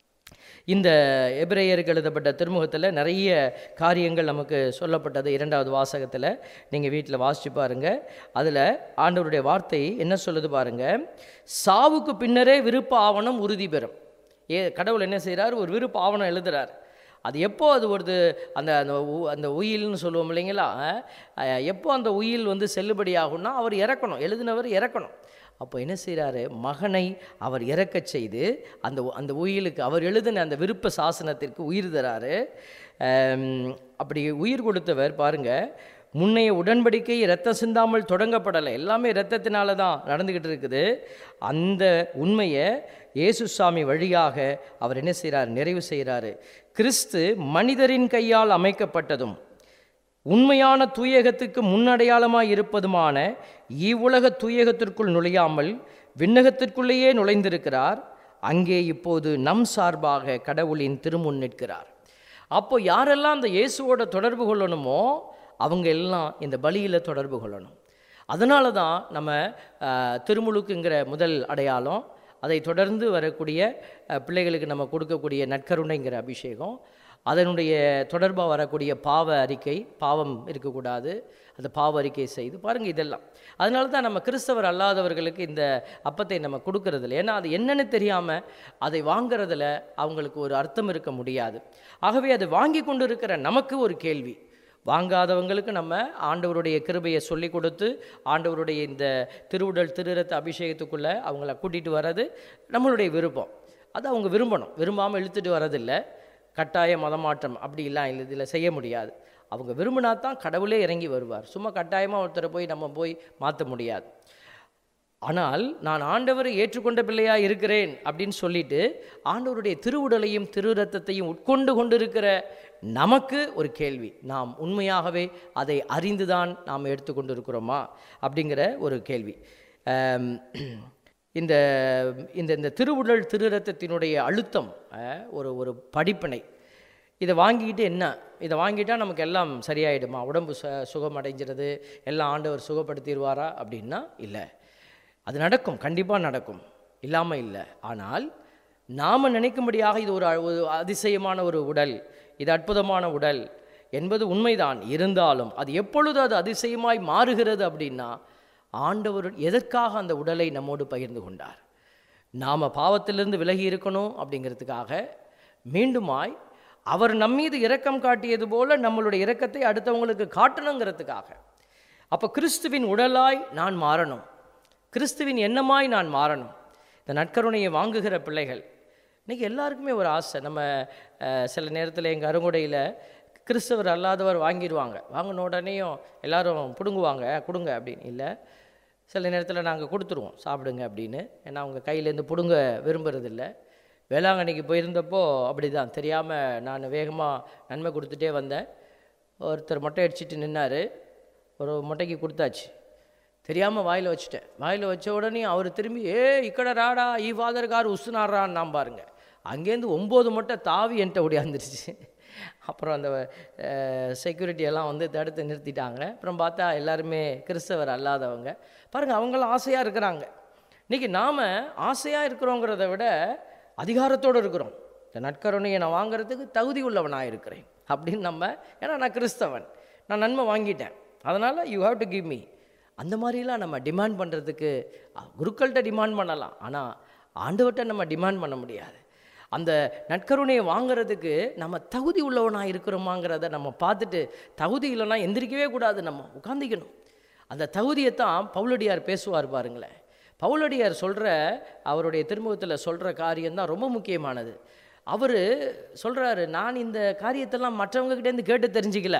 இந்த எபிரேயருக்கு எழுதப்பட்ட திருமுகத்தில் நிறைய காரியங்கள் நமக்கு சொல்லப்பட்டது இரண்டாவது வாசகத்தில் நீங்கள் வீட்டில் வாசிச்சு பாருங்க அதில் ஆண்டவருடைய வார்த்தை என்ன சொல்லுது பாருங்க சாவுக்கு பின்னரே விருப்ப ஆவணம் உறுதி பெறும் ஏ கடவுள் என்ன செய்கிறார் ஒரு விருப்ப ஆவணம் எழுதுறார் அது எப்போ அது ஒரு அந்த அந்த உ- அந்த உயில்னு சொல்லுவோம் இல்லைங்களா அஹ், எப்போ அந்த உயில் வந்து செல்லுபடி ஆகும்னா அவர் இறக்கணும் எழுதினவர் இறக்கணும் அப்போ என்ன செய்கிறாரு மகனை அவர் இறக்கச் செய்து அந்த உ- அந்த உயிலுக்கு அவர் எழுதின அந்த விருப்ப சாசனத்திற்கு உயிர் தராரு ஆம், அப்படி உயிர் கொடுத்தவர் பாருங்க முன்னைய உடன்படிக்கை இரத்தம் சிந்தாமல் தொடங்கப்படலை எல்லாமே இரத்தத்தினால தான் நடந்துக்கிட்டு இருக்குது அந்த உண்மையை இயேசுசாமி வழியாக அவர் என்ன செய்கிறார் நிறைவு செய்கிறாரு கிறிஸ்து மனிதரின் கையால் அமைக்கப்பட்டதும் உண்மையான தூயகத்துக்கு முன்னடையாளமாய் இருப்பதுமான இவ்வுலக தூயகத்திற்குள் நுழையாமல் விண்ணகத்திற்குள்ளேயே நுழைந்திருக்கிறார் அங்கே இப்போது நம் சார்பாக கடவுளின் திருமுன் நிற்கிறார் அப்போ யாரெல்லாம் அந்த இயேசுவோட தொடர்பு கொள்ளணுமோ அவங்க எல்லாம் இந்த பலியில் தொடர்பு கொள்ளணும் அதனால தான் நம்ம அஹ், திருமுழுக்குங்கிற முதல் அடையாளம் அதை தொடர்ந்து வரக்கூடிய அஹ், பிள்ளைகளுக்கு நம்ம கொடுக்கக்கூடிய நற்கருணைங்கிற அபிஷேகம் அதனுடைய தொடர்பாக வரக்கூடிய பாவ அறிக்கை பாவம் இருக்கக்கூடாது அந்த பாவ அறிக்கை செய்து பாருங்கள் இதெல்லாம் அதனால தான் நம்ம கிறிஸ்தவர் அல்லாதவர்களுக்கு இந்த அப்பத்தை நம்ம கொடுக்கறதில்ல ஏன்னா அது என்னன்னு தெரியாமல் அதை வாங்குறதுல அவங்களுக்கு ஒரு அர்த்தம் இருக்க முடியாது ஆகவே அதை வாங்கி கொண்டு இருக்கிற நமக்கு ஒரு கேள்வி வாங்காதவங்களுக்கு நம்ம ஆண்டவருடைய கிருபையை சொல்லி கொடுத்து ஆண்டவருடைய இந்த திருவுடல் திருரத்த அபிஷேகத்துக்குள்ளே அவங்கள கூட்டிகிட்டு வர்றது நம்மளுடைய விருப்பம் அது அவங்க விரும்பணும் விரும்பாமல் இழுத்துட்டு வரதில்லை கட்டாய மதமாற்றம் அப்படிலாம் இல்லை இதில் செய்ய முடியாது அவங்க விரும்பினா தான் கடவுளே இறங்கி வருவார் சும்மா கட்டாயமாக ஒருத்தரை போய் நம்ம போய் மாற்ற முடியாது ஆனால் நான் ஆண்டவரை ஏற்றுக்கொண்ட பிள்ளையாக இருக்கிறேன் அப்படின்னு சொல்லிட்டு ஆண்டவருடைய திருவுடலையும் திரு ரத்தத்தையும் உட்கொண்டு கொண்டிருக்கிற நமக்கு ஒரு கேள்வி நாம் உண்மையாகவே அதை அறிந்துதான் நாம் எடுத்துக்கொண்டு இருக்கிறோமா அப்படிங்கிற ஒரு கேள்வி ஆம், இந்த இந்த இந்த திருவுடல் திருரத்தத்தினுடைய அழுத்தம் அஹ், ஒரு ஒரு படிப்பினை இதை வாங்கிக்கிட்டு என்ன இதை வாங்கிட்டா நமக்கு எல்லாம் சரியாயிடுமா உடம்பு சு சுகம் அடைஞ்சிறது எல்லாம் ஆண்டவர் சுகப்படுத்திடுவாரா அப்படின்னா இல்லை அது நடக்கும் கண்டிப்பாக நடக்கும் இல்லாமல் இல்லை ஆனால் நாம் நினைக்கும்படியாக இது ஒரு அ- ஒரு அதிசயமான ஒரு உடல் இது அற்புதமான உடல் என்பது உண்மைதான் இருந்தாலும் அது எப்பொழுது அது அதிசயமாய் மாறுகிறது அப்படின்னா ஆண்டவர் எதற்காக அந்த உடலை நம்மோடு பகிர்ந்து கொண்டார் நாம் பாவத்திலிருந்து விலகி இருக்கணும் அப்படிங்கிறதுக்காக மீண்டுமாய் அவர் நம்மீது இரக்கம் காட்டியது போல நம்மளுடைய இரக்கத்தை அடுத்தவங்களுக்கு காட்டணுங்கிறதுக்காக அப்போ கிறிஸ்துவின் உடலாய் நான் மாறணும் கிறிஸ்துவின் எண்ணமாய் நான் மாறணும் இந்த நற்கருணையை வாங்குகிற பிள்ளைகள் இன்னைக்கு எல்லாருக்குமே ஒரு ஆசை நம்ம அஹ், சில நேரத்தில் எங்கள் அருங்குடையில் கிறிஸ்தவர் அல்லாதவர் வாங்கிடுவாங்க வாங்கின உடனேயும் எல்லாரும் பிடுங்குவாங்க கொடுங்க அப்படின்னு இல்லை சில நேரத்தில் நாங்கள் கொடுத்துருவோம் சாப்பிடுங்க அப்படின்னு ஏன்னா அவங்க கையிலேருந்து பிடுங்க விரும்புறதில்ல வேளாங்கண்ணிக்கு போயிருந்தப்போ அப்படி தான் தெரியாமல் நான் வேகமாக நன்மை கொடுத்துட்டே வந்தேன் ஒருத்தர் மொட்டை அடிச்சிட்டு நின்னார் ஒரு மொட்டைக்கு கொடுத்தாச்சு தெரியாமல் வாயில் வச்சுட்டேன் வாயில் வச்ச உடனே அவர் திரும்பி ஏ இக்கட ராடா ஈ ஃபாதர் கார் உசுனாடுறான்னு நான் பாருங்க அங்கேருந்து ஒம்பது மொட்டை தாவி என்கிட்ட ஓடியாந்துருச்சு அப்புறம் அந்த செக்யூரிட்டி எல்லாம் வந்து தடுத்து நிறுத்திட்டாங்க அப்புறம் பார்த்தா எல்லாருமே கிறிஸ்தவர் அல்லாதவங்க பாருங்கள் அவங்களாம் ஆசையாக இருக்கிறாங்க இன்றைக்கி நாம் ஆசையாக இருக்கிறோங்கிறத விட அதிகாரத்தோடு இருக்கிறோம் இந்த நற்கருணையை நான் வாங்குறதுக்கு தகுதி உள்ளவனாக இருக்கிறேன் அப்படின்னு நம்ம ஏன்னா நான் கிறிஸ்தவன் நான் நன்மை வாங்கிட்டேன் அதனால் you have to give me அந்த மாதிரிலாம் நம்ம டிமாண்ட் பண்ணுறதுக்கு குருக்கள்கிட்ட டிமாண்ட் பண்ணலாம் ஆனால் ஆண்டவர்கிட்ட நம்ம டிமாண்ட் பண்ண முடியாது அந்த நற்கருணையை வாங்குறதுக்கு நம்ம தகுதி உள்ளவனாக இருக்கிறோமாங்கிறத நம்ம பார்த்துட்டு தகுதி இல்லைன்னா எந்திரிக்கவே கூடாது நம்ம உட்காந்திக்கணும் அந்த தகுதியை தான் பவுலடியார் பேசுவார் பாருங்களேன் பவுலடியார் சொல்கிற அவருடைய திருமுகத்தில் சொல்கிற காரியம்தான் ரொம்ப முக்கியமானது அவர் சொல்கிறாரு நான் இந்த காரியத்தெல்லாம் மற்றவங்ககிட்டேருந்து கேட்டு தெரிஞ்சிக்கல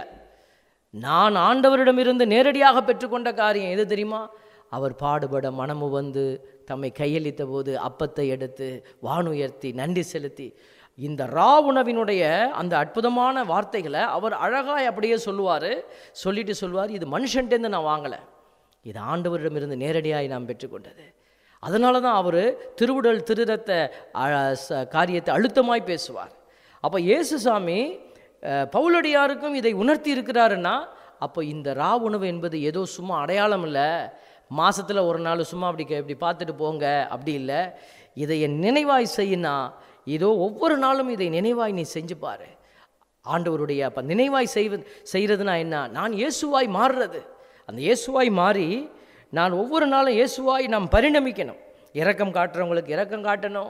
நான் ஆண்டவரிடமிருந்து நேரடியாக பெற்றுக்கொண்ட காரியம் எது தெரியுமா அவர் பாடுபட மனமு வந்து தம்மை கையளித்த போது அப்பத்தை எடுத்து வானுயர்த்தி நன்றி செலுத்தி இந்த ரா உணவினுடைய அந்த அற்புதமான வார்த்தைகளை அவர் அழகாய் அப்படியே சொல்லுவார் சொல்லிட்டு சொல்லுவார் இது மனுஷன்ட்டேருந்து நான் வாங்கலை இது ஆண்டவரிடமிருந்து நேரடியாய் நாம் பெற்றுக்கொண்டது அதனால தான் அவர் திருவுடல் திருரத்த அ- ச- காரியத்தை அழுத்தமாய் பேசுவார் அப்போ இயேசுசாமி அஹ், பவுலடியாருக்கும் இதை உணர்த்தி இருக்கிறாருன்னா அப்போ இந்த ரா உணவு என்பது ஏதோ சும்மா அடையாளம் இல்லை மாசத்துல ஒரு நாள் சும்மா அப்படி கே- இப்படி பார்த்துட்டு போங்க அப்படி இல்லை இதை என் நினைவாய் செய்யினா இதோ ஒவ்வொரு நாளும் இதை நினைவாய் நீ செஞ்சு பாரு ஆண்டவருடைய அப்போ நினைவாய் செய்வது செய்கிறதுனா என்ன நான் இயேசுவாய் மாறுறது அந்த இயேசுவாய் மாறி நான் ஒவ்வொரு நாளும் இயேசுவாய் நாம் பரிணமிக்கணும் இரக்கம் காட்டுறவங்களுக்கு இரக்கம் காட்டணும்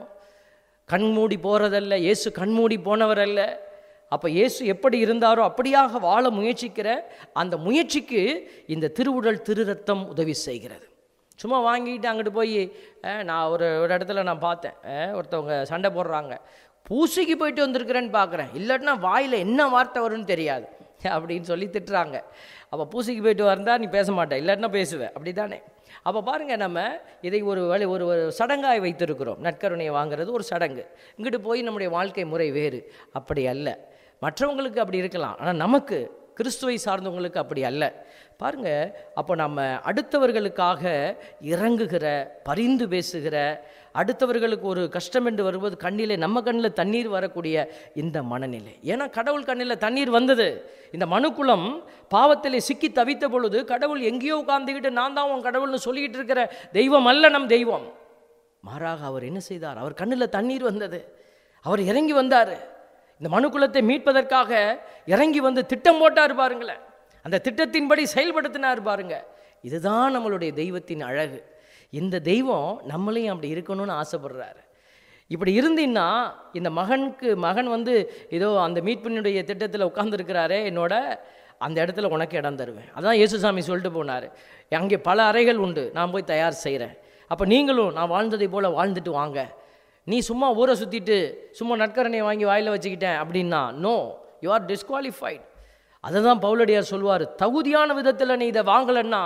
கண்மூடி போகிறதல்ல இயேசு கண்மூடி போனவர் அல்ல அப்போ இயேசு எப்படி இருந்தாரோ அப்படியாக வாழ முயற்சிக்கிற அந்த முயற்சிக்கு இந்த திருவுடல் திருரத்தம் உதவி செய்கிறது சும்மா வாங்கிட்டு அங்கிட்டு போய் அஹ், நான் ஒரு ஒரு இடத்துல நான் பார்த்தேன் அஹ், ஒருத்தவங்க சண்டை போடுறாங்க பூசைக்கு போயிட்டு வந்திருக்கிறேன்னு பார்க்குறேன் இல்லாட்டினா வாயில் என்ன வார்த்தை வரும்னு தெரியாது அப்படின்னு சொல்லி திட்டுறாங்க அப்போ பூசைக்கு போயிட்டு வந்தா நீ பேச மாட்டே இல்லாட்டினா பேசுவேன் அப்படி தானே அப்போ பாருங்கள் நம்ம இதை ஒரு வழி ஒரு ஒரு சடங்காய் வைத்திருக்கிறோம் நற்கருணையை வாங்குறது ஒரு சடங்கு இங்கிட்டு போய் நம்முடைய வாழ்க்கை முறை வேறு அப்படி அல்ல மற்றவங்களுக்கு அப்படி இருக்கலாம் ஆனால் நமக்கு கிறிஸ்துவை சார்ந்தவங்களுக்கு அப்படி அல்ல பாருங்க அப்போ நம்ம அடுத்தவர்களுக்காக இறங்குகிற பரிந்து பேசுகிற அடுத்தவர்களுக்கு ஒரு கஷ்டம் என்று வரும்போது கண்ணிலே நம்ம கண்ணில் தண்ணீர் வரக்கூடிய இந்த மனநிலை ஏன்னா கடவுள் கண்ணில் தண்ணீர் வந்தது இந்த மனுக்குலம் பாவத்திலே சிக்கி தவித்த பொழுது கடவுள் எங்கேயோ உட்கார்ந்துக்கிட்டு நான் தான் உன் கடவுள்னு சொல்லிக்கிட்டு இருக்கிற தெய்வம் அல்ல நம் தெய்வம் மாறாக அவர் என்ன செய்தார் அவர் கண்ணில் தண்ணீர் வந்தது அவர் இறங்கி வந்தார் இந்த மனுக்குலத்தை மீட்பதற்காக இறங்கி வந்து திட்டம் போட்டார் பாருங்களேன் அந்த திட்டத்தின்படி செயல்படுத்தினார் பாருங்க இதுதான் நம்மளுடைய தெய்வத்தின் அழகு இந்த தெய்வம் நம்மளையும் அப்படி இருக்கணும்னு ஆசைப்படுறாரு இப்படி இருந்தீன்னா இந்த மகனுக்கு மகன் வந்து ஏதோ அந்த மீட்பினுடைய திட்டத்தில் உட்கார்ந்துருக்கிறாரே என்னோட அந்த இடத்துல உனக்கு இடம் தருவேன் அதான் இயேசுசாமி சொல்லிட்டு போனார் அங்கே பல அறைகள் உண்டு நான் போய் தயார் செய்கிறேன் அப்போ நீங்களும் நான் வாழ்ந்ததை போல் வாழ்ந்துட்டு வாங்க நீ சும்மா ஊரை சுற்றிட்டு சும்மா நற்கரணையை வாங்கி வாயில் வச்சுக்கிட்டேன் அப்படின்னா நோ யூ ஆர் டிஸ்குவாலிஃபைட் அதை தான் பவுலடியார் சொல்லுவார் தகுதியான விதத்தில் நீ இதை வாங்கலைன்னா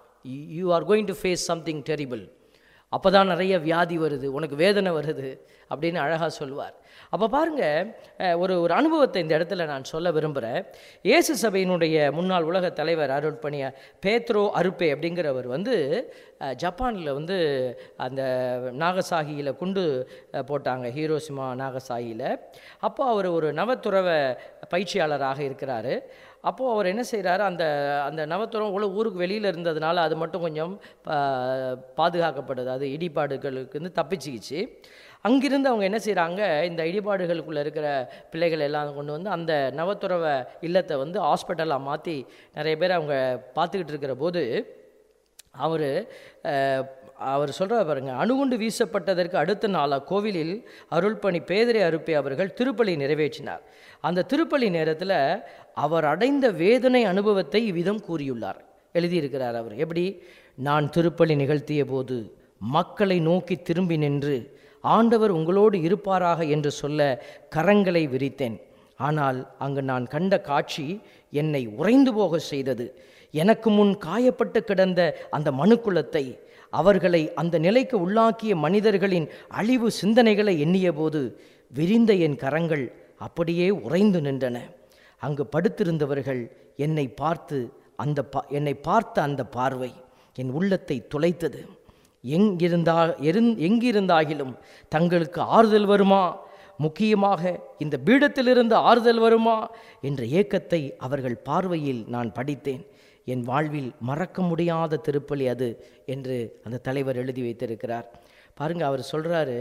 you are going to face something terrible அப்போ தான் நிறைய வியாதி வருது உனக்கு வேதனை வருது அப்படின்னு அழகாக சொல்லுவார் அப்போ பாருங்க அஹ், ஒரு ஒரு அனுபவத்தை இந்த இடத்துல நான் சொல்ல விரும்புகிறேன் இயேசு சபையினுடைய முன்னாள் உலக தலைவர் அருள் பணிய பேத்ரோ அருப்பே அப்படிங்கிறவர் வந்து அஹ், ஜப்பானில் வந்து அந்த நாகசாகியில் குண்டு அஹ், போட்டாங்க ஹீரோசிமா நாகசாகியில் அப்போ அவர் ஒரு நவத்துறவ பயிற்சியாளராக இருக்கிறாரு அப்போது அவர் என்ன செய்கிறாரு அந்த அந்த நவத்துறம் உள்ள ஊருக்கு வெளியில் இருந்ததுனால அது மட்டும் கொஞ்சம் பா- பாதுகாக்கப்படுது அது இடிபாடுகளுக்கு வந்து தப்பிச்சிக்கிச்சு அங்கிருந்து அவங்க என்ன செய்கிறாங்க இந்த இடிபாடுகளுக்குள்ளே இருக்கிற பிள்ளைகள் எல்லாம் கொண்டு வந்து அந்த நவத்துறவ இல்லத்தை வந்து ஹாஸ்பிட்டலாக மாற்றி நிறைய பேர் அவங்க பார்த்துக்கிட்டு இருக்கிற போது அவர் அவர் சொல்கிறார் பாருங்க அணுகுண்டு வீசப்பட்டதற்கு அடுத்த நாளாக கோவிலில் அருள்பணி பேதரை அருப்பே அவர்கள் திருப்பலி நிறைவேற்றினார் அந்த திருப்பலி நேரத்தில் அவர் அடைந்த வேதனை அனுபவத்தை இவ்விதம் கூறியுள்ளார் எழுதியிருக்கிறார் அவர் எப்படி நான் திருப்பலி நிகழ்த்திய போது மக்களை நோக்கி திரும்பி நின்று ஆண்டவர் உங்களோடு இருப்பாராக என்று சொல்ல கரங்களை விரித்தேன் ஆனால் அங்கு நான் கண்ட காட்சி என்னை உறைந்து போக செய்தது எனக்கு முன் காயப்பட்டு கிடந்த அந்த மனுக்குலத்தை அவர்களை அந்த நிலைக்கு உள்ளாக்கிய மனிதர்களின் அழிவு சிந்தனைகளை எண்ணியபோது விரிந்த என் கரங்கள் அப்படியே உறைந்து நின்றன அங்கு படுத்திருந்தவர்கள் என்னை பார்த்து அந்த பா என்னை பார்த்த அந்த பார்வை என் உள்ளத்தை துளைத்தது எங்கிருந்தா எருந் எங்கிருந்தாகிலும் தங்களுக்கு ஆறுதல் வருமா முக்கியமாக இந்த பீடத்திலிருந்து ஆறுதல் வருமா என்ற ஏக்கத்தை அவர்கள் பார்வையில் நான் படித்தேன் என் வாழ்வில் மறக்க முடியாத திருப்பலி அது என்று அந்த தலைவர் எழுதி வைத்திருக்கிறார் பாருங்க அவர் சொல்கிறாரு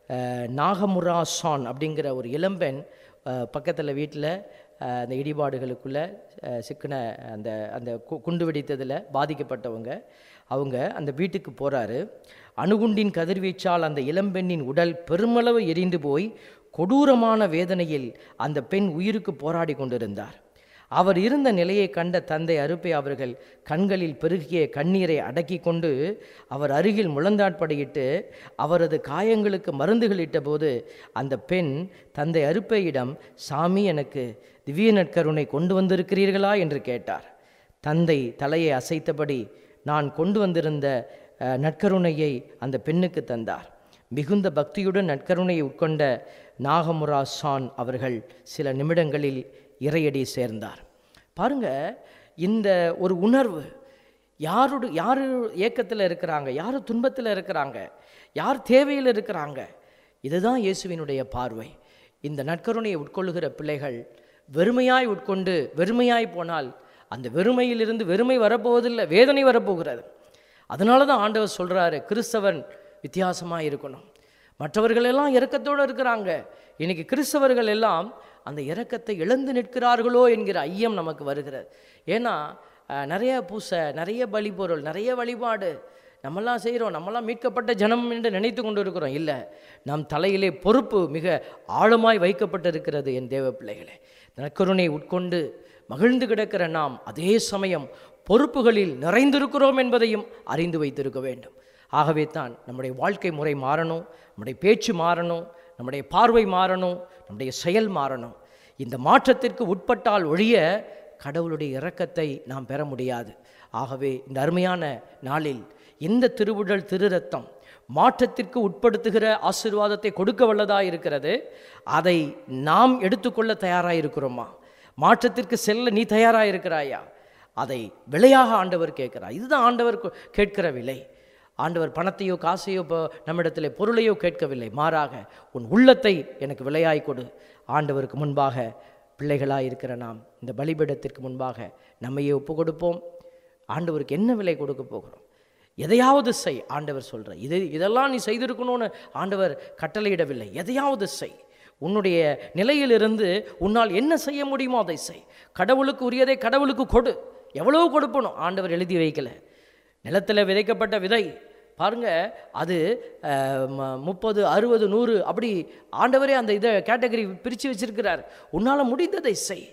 நாகமுரா சான் அப்படிங்கிற ஒரு இளம்பெண் பக்கத்தில் வீட்டில் அந்த இடிபாடுகளுக்குள்ளே சிக்கின அந்த அந்த கு- குண்டு வெடித்ததில் பாதிக்கப்பட்டவங்க அவங்க அந்த வீட்டுக்கு போகிறாரு அணுகுண்டின் கதிர்வீச்சால் அந்த இளம்பெண்ணின் உடல் பெருமளவு எரிந்து போய் கொடூரமான வேதனையில் அந்த பெண் உயிருக்கு போராடி கொண்டிருந்தார் அவர் இருந்த நிலையை கண்ட தந்தை அருப்பை அவர்கள் கண்களில் பெருகிய கண்ணீரை அடக்கி கொண்டு அவர் அருகில் முழந்தாட்படையிட்டு அவரது காயங்களுக்கு மருந்துகள் இட்டபோது அந்த பெண் தந்தை அருப்பையிடம் சாமி எனக்கு திவ்ய நற்கருணை கொண்டு வந்திருக்கிறீர்களா என்று கேட்டார் தந்தை தலையை அசைத்தபடி நான் கொண்டு வந்திருந்த அஹ், நற்கருணையை அந்த பெண்ணுக்கு தந்தார் மிகுந்த பக்தியுடன் நற்கருணையை உட்கொண்ட நாகமுரா சான் அவர்கள் சில நிமிடங்களில் இறையடி சேர்ந்தார் பாருங்க இந்த ஒரு உணர்வு யாரோட யார் ஏக்கத்தில் இருக்கிறாங்க யார் துன்பத்தில் இருக்கிறாங்க யார் தேவையில் இருக்கிறாங்க இதுதான் இயேசுவினுடைய பார்வை இந்த நற்கருணையை உட்கொள்ளுகிற பிள்ளைகள் வெறுமையாய் உட்கொண்டு வெறுமையாய் போனால் அந்த வெறுமையிலிருந்து வெறுமை வரப்போவதில்லை வேதனை வரப்போகிறது அதனால தான் ஆண்டவர் சொல்கிறாரு கிறிஸ்தவன் வித்தியாசமாக இருக்கணும் மற்றவர்கள் எல்லாம் இரக்கத்தோடு இருக்கிறாங்க இன்னைக்கு கிறிஸ்தவர்கள் எல்லாம் அந்த இரக்கத்தை இழந்து நிற்கிறார்களோ என்கிற ஐயம் நமக்கு வருகிறது ஏன்னா அஹ், நிறைய பூசை நிறைய பலிபொருள் நிறைய வழிபாடு நம்மெல்லாம் செய்கிறோம் நம்மெல்லாம் மீட்கப்பட்ட ஜனம் என்று நினைத்து கொண்டு இருக்கிறோம் இல்லை நம் தலையிலே பொறுப்பு மிக ஆழமாய் வைக்கப்பட்டிருக்கிறது என் தேவ பிள்ளைகளே நற்கருணை உட்கொண்டு மகிழ்ந்து கிடக்கிற நாம் அதே சமயம் பொறுப்புகளில் நிறைந்திருக்கிறோம் என்பதையும் அறிந்து வைத்திருக்க வேண்டும் ஆகவே தான் நம்முடைய வாழ்க்கை முறை மாறணும் நம்முடைய பேச்சு மாறணும் நம்முடைய பார்வை மாறணும் நம்முடைய செயல் மாறணும் இந்த மாற்றத்திற்கு உட்பட்டால் ஒழிய கடவுளுடைய இரக்கத்தை நாம் பெற முடியாது ஆகவே இந்த அருமையான நாளில் இந்த திருவுடல் திருரத்தம் மாற்றத்திற்கு உட்படுத்துகிற ஆசீர்வாதத்தை கொடுக்க வல்லதாக இருக்கிறது அதை நாம் எடுத்துக்கொள்ள தயாராக இருக்கிறோமா மாற்றத்திற்கு செல்ல நீ தயாராக இருக்கிறாயா அதை விலையாக ஆண்டவர் கேட்கிறார் இதுதான் ஆண்டவர் கொ- கேட்கிற விலை ஆண்டவர் பணத்தையோ காசையோ இப்போ நம்மிடத்தில் பொருளையோ கேட்கவில்லை மாறாக உன் உள்ளத்தை எனக்கு விலையாய் கொடு ஆண்டவருக்கு முன்பாக பிள்ளைகளாக இருக்கிற நாம் இந்த பலிபீடத்திற்கு முன்பாக நம்மையே ஒப்பு கொடுப்போம் ஆண்டவருக்கு என்ன விலை கொடுக்க போகிறோம் எதையாவது செய் ஆண்டவர் சொல்ற இது இதெல்லாம் நீ செய்திருக்கணும்னு ஆண்டவர் கட்டளையிடவில்லை எதையாவது செய் உன்னுடைய நிலையிலிருந்து உன்னால் என்ன செய்ய முடியுமோ அதை செய் கடவுளுக்கு உரியதை கடவுளுக்கு கொடு எவ்வளவு கொடுப்பணும் ஆண்டவர் எழுதி வைக்கல நிலத்தில் விதைக்கப்பட்ட விதை பாருங்க அது அஹ், ம- முப்பது அறுபது நூறு அப்படி ஆண்டவரே அந்த இதை கேட்டகரி பிரித்து வச்சிருக்கிறார் உன்னால் முடிந்ததை செய்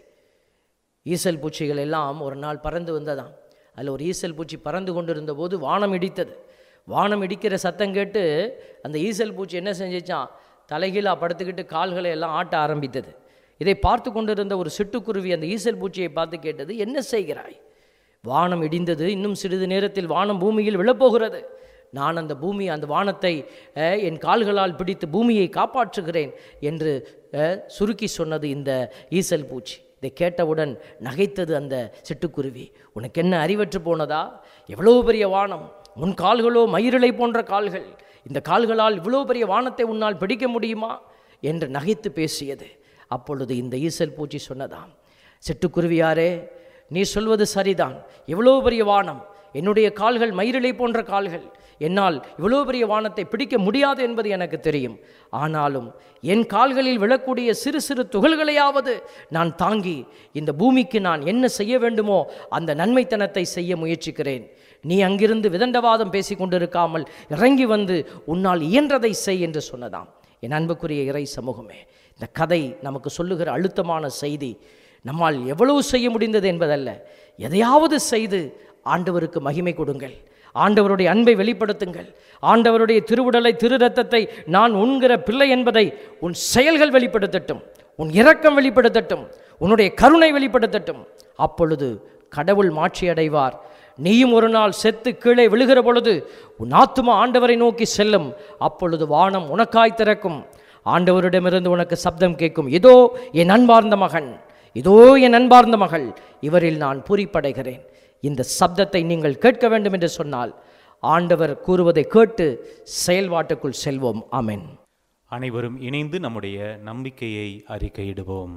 ஈசல் பூச்சிகள் எல்லாம் ஒரு நாள் பறந்து வந்ததாம் அதில் ஒரு ஈசல் பூச்சி பறந்து கொண்டிருந்த போது வானம் இடித்தது வானம் இடிக்கிற சத்தம் கேட்டு அந்த ஈசல் பூச்சி என்ன செஞ்சிச்சான் தலைகீழா படுத்துக்கிட்டு கால்களை எல்லாம் ஆட்ட ஆரம்பித்தது இதை பார்த்து கொண்டிருந்த ஒரு சிட்டுக்குருவி அந்த ஈசல் பூச்சியை பார்த்து கேட்டது என்ன செய்கிறாய் வானம் இடிந்தது இன்னும் சிறிது நேரத்தில் வானம் பூமியில் விழப்போகிறது நான் அந்த பூமி அந்த வானத்தை அஹ், என் கால்களால் பிடித்து பூமியை காப்பாற்றுகிறேன் என்று அஹ், சுருக்கி சொன்னது இந்த ஈசல் பூச்சி இதை கேட்டவுடன் நகைத்தது அந்த சிட்டுக்குருவி உனக்கு என்ன அறிவற்று போனதா எவ்வளோ பெரிய வானம் உன் கால்களோ மயிரிழை போன்ற கால்கள் இந்த கால்களால் இவ்வளோ பெரிய வானத்தை உன்னால் பிடிக்க முடியுமா என்று நகைத்து பேசியது அப்பொழுது இந்த ஈசல் பூச்சி சொன்னதாம் சிட்டுக்குருவியாரே நீ சொல்வது சரிதான் இவ்வளோ பெரிய வானம் என்னுடைய கால்கள் மயிரிழை போன்ற கால்கள் என்னால் இவ்வளோ பெரிய வானத்தை பிடிக்க முடியாது என்பது எனக்கு தெரியும் ஆனாலும் என் கால்களில் விழக்கூடிய சிறு சிறு துகள்களையாவது நான் தாங்கி இந்த பூமிக்கு நான் என்ன செய்ய வேண்டுமோ அந்த நன்மைத்தனத்தை செய்ய முயற்சிக்கிறேன் நீ அங்கிருந்து விதண்டவாதம் பேசிக் கொண்டிருக்காமல் இறங்கி வந்து உன்னால் இயன்றதை செய் என்று சொன்னதாம் என் அன்புக்குரிய இறை சமூகமே இந்த கதை நமக்கு சொல்லுகிற அழுத்தமான செய்தி நம்மால் எவ்வளவு செய்ய முடிந்தது என்பதல்ல எதையாவது செய்து ஆண்டவருக்கு மகிமை கொடுங்கள் ஆண்டவருடைய அன்பை வெளிப்படுத்துங்கள் ஆண்டவருடைய திருவுடலை திரு ரத்தத்தை நான் உண்கிற பிள்ளை என்பதை உன் செயல்கள் வெளிப்படுத்தட்டும் உன் இரக்கம் வெளிப்படுத்தட்டும் உன்னுடைய கருணை வெளிப்படுத்தட்டும் அப்பொழுது கடவுள் மாட்சி அடைவார் நீயும் ஒரு நாள் செத்து கீழே விழுகிற பொழுது உன் ஆத்துமா ஆண்டவரை நோக்கி செல்லும் அப்பொழுது வானம் உனக்காய் திறக்கும் ஆண்டவரிடமிருந்து உனக்கு சப்தம் கேட்கும் இதோ என் அன்பார்ந்த மகன் இதோ என் அன்பார்ந்த மகள் இவரில் நான் பூரிப்படைகிறேன் இந்த சப்தத்தை நீங்கள் கேட்க வேண்டும் என்று சொன்னால் ஆண்டவர் கூறுவதை கேட்டு செயல்பாட்டுக்குள் செல்வோம் ஆமென் அனைவரும் இணைந்து நம்முடைய நம்பிக்கையை அறிக்கையிடுவோம்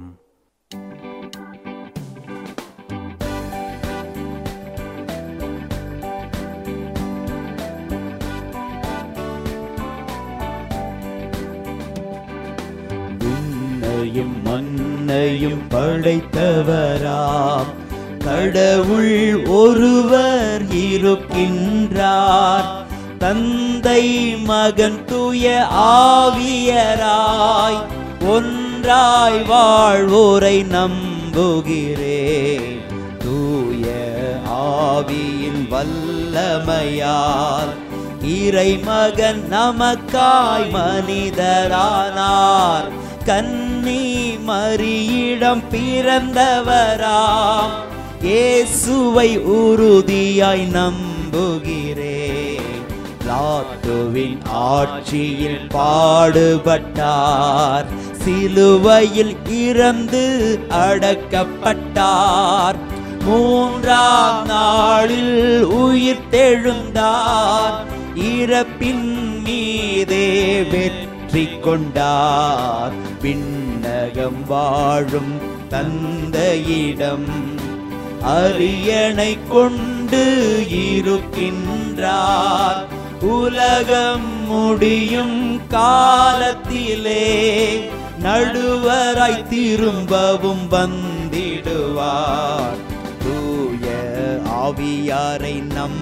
விண்ணையும் மண்ணையும் படைத்தவராம் கடவுள் ஒருவர் இருக்கின்றார் தந்தை மகன் தூய ஆவியராய் ஒன்றாய் வாழ்வோரை நம்புகிறேன் தூய ஆவியின் வல்லமையால் இறைமகன் நமக்காய் மனிதரானார் கன்னி மரியிடம் பிறந்தவராம் இயேசுவை உறுதியாய் நம்புகிறேன் லாத்துவின் ஆட்சியில் பாடுபட்டார் சிலுவையில் இறந்து அடக்கப்பட்டார் மூன்றாம் நாளில் உயிர் தெழுந்தார் இறப்பின் மீதே வெற்றி கொண்டார் விண்ணகம் வாழும் தந்தையிடம் அரியணை கொண்டு இருக்கின்றார் உலகம் முடியும் காலத்திலே நடுவராய் திரும்பவும் வந்திடுவார் தூய ஆவியாரை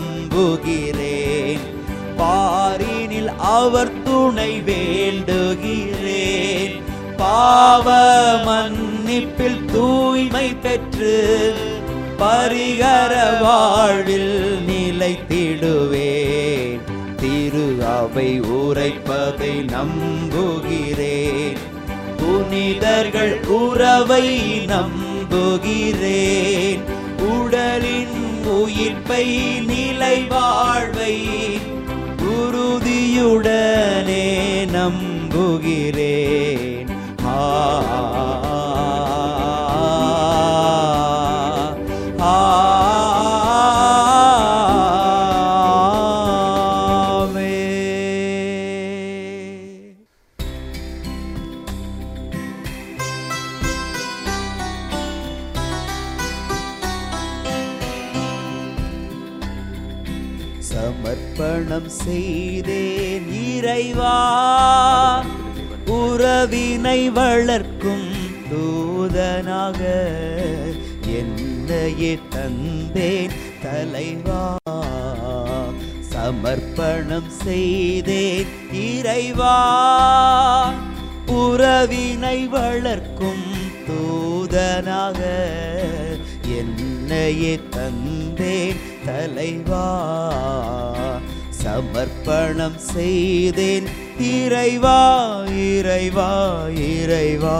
நம்புகிறேன் பாரினில் அவர் துணை வேண்டுகிறேன் பாவ மன்னிப்பில் தூய்மை பெற்று பரிகர வாழ்வில் நிலைத்திடுவேன் திரு அவை உரைப்பதை நம்புகிறேன் புனிதர்கள் உறவை நம்புகிறேன் உடலின் உயிர்ப்பை நிலை வாழ்வை உறுதியுடனே நம்புகிறேன் ஆ ஆ, ஆமென். சமர்ப்பணம் செய்தேன் இறைவா உறவினை வளர்க்கும் தூதனாக என்னையே தந்தேன் தலைவா சமர்ப்பணம் செய்தேன் இறைவா உறவினை வளர்க்கும் தூதனாக என்னையே தந்தேன் தலைவா சமர்ப்பணம் செய்தேன் இறைவா இறைவா இறைவா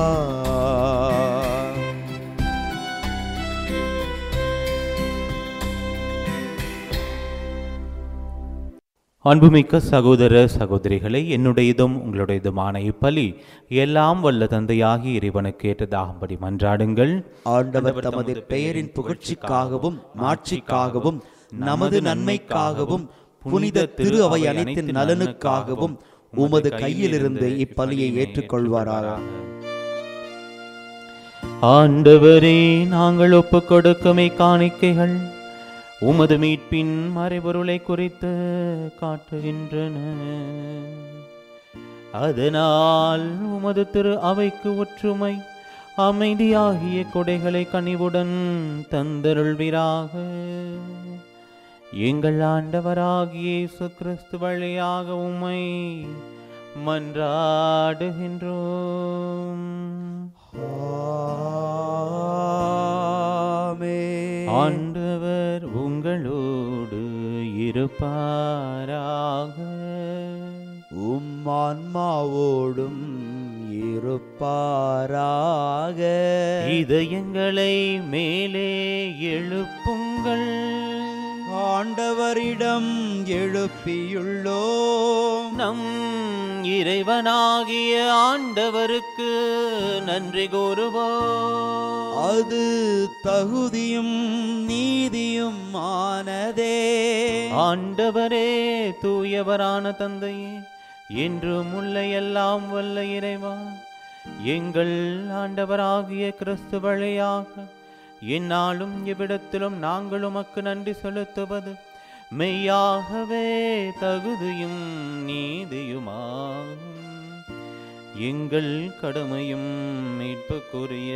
அன்புமிக்க சகோதர சகோதரிகளை என்னுடையதும் உங்களுடையதுமான இப்பலி எல்லாம் வல்ல தந்தையாகி இறைவனுக்கு ஏற்றதாகும்படி மன்றாடுங்கள் ஆண்டவர் தமது பெயரின் புகழ்ச்சிக்காகவும் மாட்சிக்காகவும் நமது நன்மைக்காகவும் புனித திரு அவை அனைத்தின் நலனுக்காகவும் உமது கையிலிருந்து இப்பலியை ஏற்றுக்கொள்வாராக ஆண்டவரே நாங்கள் ஒப்புக் கொடுக்குமே காணிக்கைகள் உமது மீட்பின் மறைபொருளை குறித்து காட்டுகின்றன அதனால் உமது திரு அவைக்கு ஒற்றுமை அமைதியாகிய கொடைகளை கனிவுடன் தந்தருள்வீராக எங்கள் ஆண்டவராகிய இயேசு கிறிஸ்து வழியாக உம்மை மன்றாடுகின்றோம் ஆமென். ஆண்டவர் உங்களோடு இருப்பாராக உம் ஆன்மாவோடும் இருப்பாராக இதயங்களை மேலே எழுப்புங்கள் ஆண்டவரிடம் எழுப்பியுள்ளோம் நம் இறைவனாகிய ஆண்டவருக்கு நன்றி கூறுவோம் அது தகுதியும் நீதியும் ஆனதே ஆண்டவரே தூயவரான தந்தையே என்றும் உள்ள எல்லாம் வல்ல இறைவா எங்கள் ஆண்டவராகிய கிறிஸ்து வழியாக எந்நாளும் இவ்விடத்திலும் நாங்கள் உமக்கு நன்றி செலுத்துவது மெய்யாகவே தகுதியும் நீதியுமாகும் எங்கள் கடமையும் மீட்புக்குரிய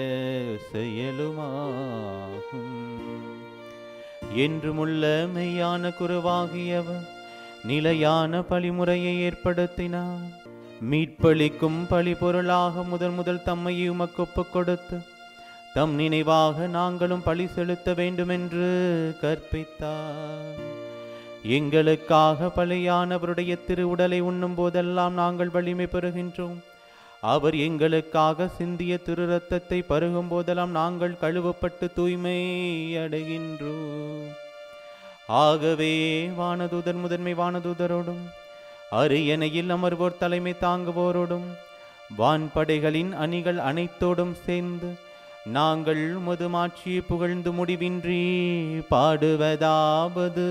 செயலுமாகும் என்றுமுள்ள மெய்யான குருவாகியவர் நிலையான பழிமுறையை ஏற்படுத்தினார் மீட்பளிக்கும் பழிபொருளாக முதல் முதல் தம்மையை உமக்கு ஒப்புக் கொடுத்து தம் நினைவாக நாங்களும் பழி செலுத்த வேண்டுமென்று கற்பித்தார் எங்களுக்காக பலியானவருடைய திருவுடலை உண்ணும் போதெல்லாம் நாங்கள் வலிமை பெறுகின்றோம் அவர் எங்களுக்காக சிந்திய திரு ரத்தத்தை பருகும் போதெல்லாம் நாங்கள் கழுவப்பட்டு தூய்மை அடைகின்றோம் ஆகவே வானதூதர் முதன்மை வானதூதரோடும் அரியணையில் அமர்வோர் தலைமை தாங்குவோரோடும் வான்படைகளின் அணிகள் அனைத்தோடும் சேர்ந்து நாங்கள் முதுமாட்சியை புகழ்ந்து முடிவின்றி பாடுவதாவது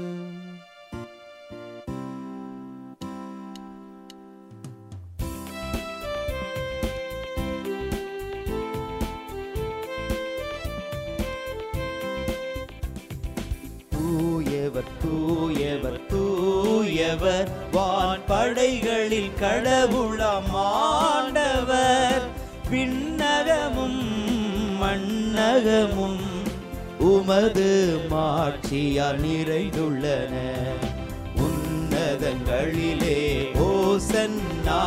தூயவர் தூயவர் தூயவர் வான் படைகளில் கடவுளம் ஆண்டவர் விண்ணகமும் மண்ணகமும் உமது மாட்சியால் நிறைந்துள்ளன உன்னதங்களிலே ஓசன்னா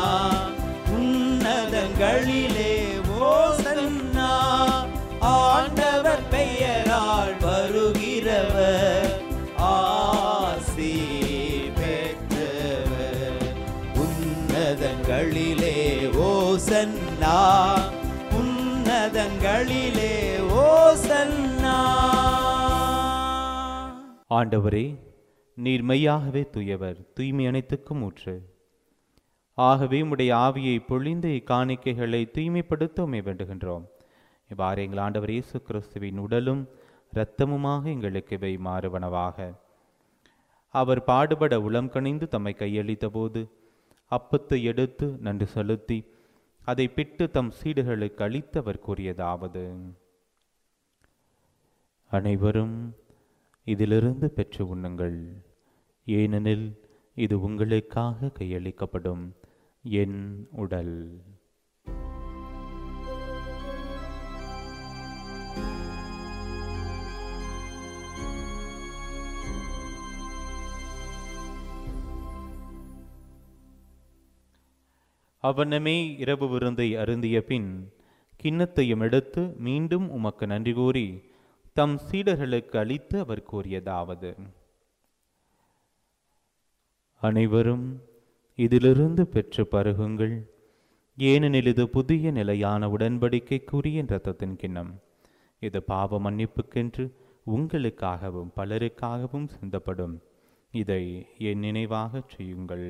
உன்னதங்களிலே ஓசன்னா ஆண்டவர் பெயரால் வருகிறவர் ஆசி பெற்றவர் உன்னதங்களிலே ஓசன்னா உன்னதங்களிலே ஓசன்னா ஆண்டவரே நீர் மெய்யாகவே தூயவர் தூய்மை அனைத்துக்கும் ஊற்று ஆகவே உம்முடைய ஆவியை பொழிந்து இக்காணிக்கைகளை தூய்மைப்படுத்த உம்மை வேண்டுகின்றோம் இவ்வாறு எங்கள் ஆண்டவர் இயேசு கிறிஸ்துவின் உடலும் இரத்தமுமாக எங்களுக்கு இவை மாறுவனவாக அவர் பாடுபட உளம் கணிந்து தம்மை கையளித்த போது அப்பத்தை எடுத்து நன்றி செலுத்தி அதை பிட்டு தம் சீடர்களுக்கு அளித்து அவர் கூறியதாவது அனைவரும் இதிலிருந்து பெற்று உண்ணுங்கள் ஏனெனில் இது உங்களுக்காக கையளிக்கப்படும் என் உடல் அவனமே இரவு விருந்தை அருந்திய பின் கிண்ணத்தையும் எடுத்து மீண்டும் உமக்கு நன்றி கூறி தம் சீடர்களுக்கு அளித்து அவர் கூறியதாவது அனைவரும் இதிலிருந்து பெற்று பருகுங்கள் ஏனெனில் இது புதிய நிலையான உடன்படிக்கைக்குரிய இரத்தத்தின் கிண்ணம் இது பாவ மன்னிப்புக்கென்று உங்களுக்காகவும் பலருக்காகவும் சிந்தப்படும் இதை என் நினைவாகச் செய்யுங்கள்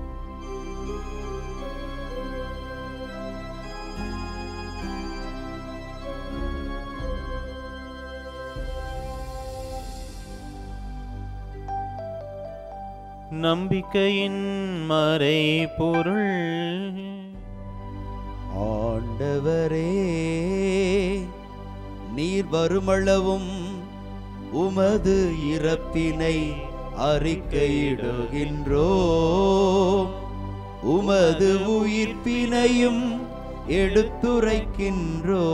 நம்பிக்கையின் மறை பொருள் ஆண்டவரே நீர் வருமளவும் உமது இறப்பினை அறிக்கையிடுகின்றோ உமது உயிர்ப்பினையும் எடுத்துரைக்கின்றோ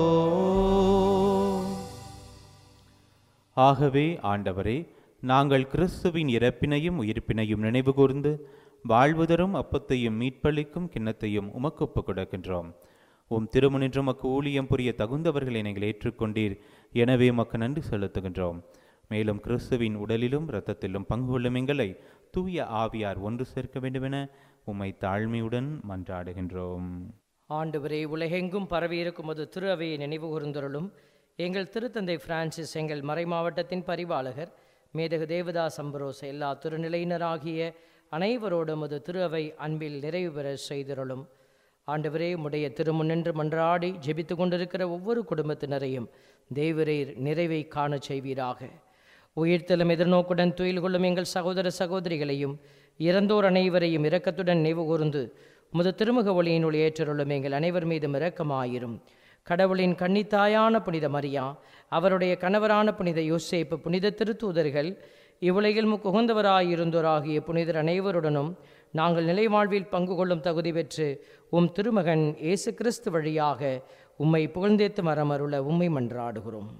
ஆகவே ஆண்டவரே நாங்கள் கிறிஸ்துவின் இறப்பினையும் உயிர்ப்பினையும் நினைவு கூர்ந்து வாழ்வுதரும் அப்பத்தையும் மீட்பளிக்கும் கிண்ணத்தையும் உமக்கு ஒப்புக் கொடுக்கின்றோம் உம் திருமணின்று உமக்கு ஊழியம் புரிய தகுந்தவர்களை நீங்கள் ஏற்றுக்கொண்டீர் எனவே உமக்கு நன்றி செலுத்துகின்றோம் மேலும் கிறிஸ்துவின் உடலிலும் இரத்தத்திலும் பங்கு கொள்ளும் எங்களை தூய ஆவியார் ஒன்று சேர்க்க வேண்டுமென உம்மை தாழ்மையுடன் மன்றாடுகின்றோம் ஆண்டவரே உலகெங்கும் பரவியிருக்கும் ஒரு திரு அவையை நினைவு கூர்ந்தருளும் எங்கள் திருத்தந்தை பிரான்சிஸ் எங்கள் மறைமாவட்டத்தின் பரிபாலகர் மேதகு தேவதாஸ் அம்பரோஸ் எல்லா திருநிலையினராகிய அனைவரோடும் அது திரு அவை அன்பில் நிறைவு பெற செய்திருளும் ஆண்டவரே உடைய திருமுன்னின்று மன்றாடி ஜெபித்து கொண்டிருக்கிற ஒவ்வொரு குடும்பத்தினரையும் தேவரீர் நிறைவை காணச் செய்வீராக உயிர்த்தலும் எதிர்நோக்குடன் துயில் கொள்ளும் எங்கள் சகோதர சகோதரிகளையும் இறந்தோர் அனைவரையும் இரக்கத்துடன் நினைவு கூர்ந்து உமது திருமுக ஒளியினுள் ஏற்றருளும் எங்கள் அனைவர் மீதும் இரக்கமாயிரும் கடவுளின் கன்னித்தாயான புனித மரியா அவருடைய கணவரான புனித யோசேப்பு புனித திருத்தூதர்கள் இவ்வுலகில் முக்குகந்தவராயிருந்தோராகிய புனிதர் அனைவருடனும் நாங்கள் நிலைவாழ்வில் பங்கு கொள்ளும் தகுதி பெற்று உம் திருமகன் இயேசு கிறிஸ்து வழியாக உம்மை புகழ்ந்தேத்து மரமருள உம்மை மன்றாடுகிறோம்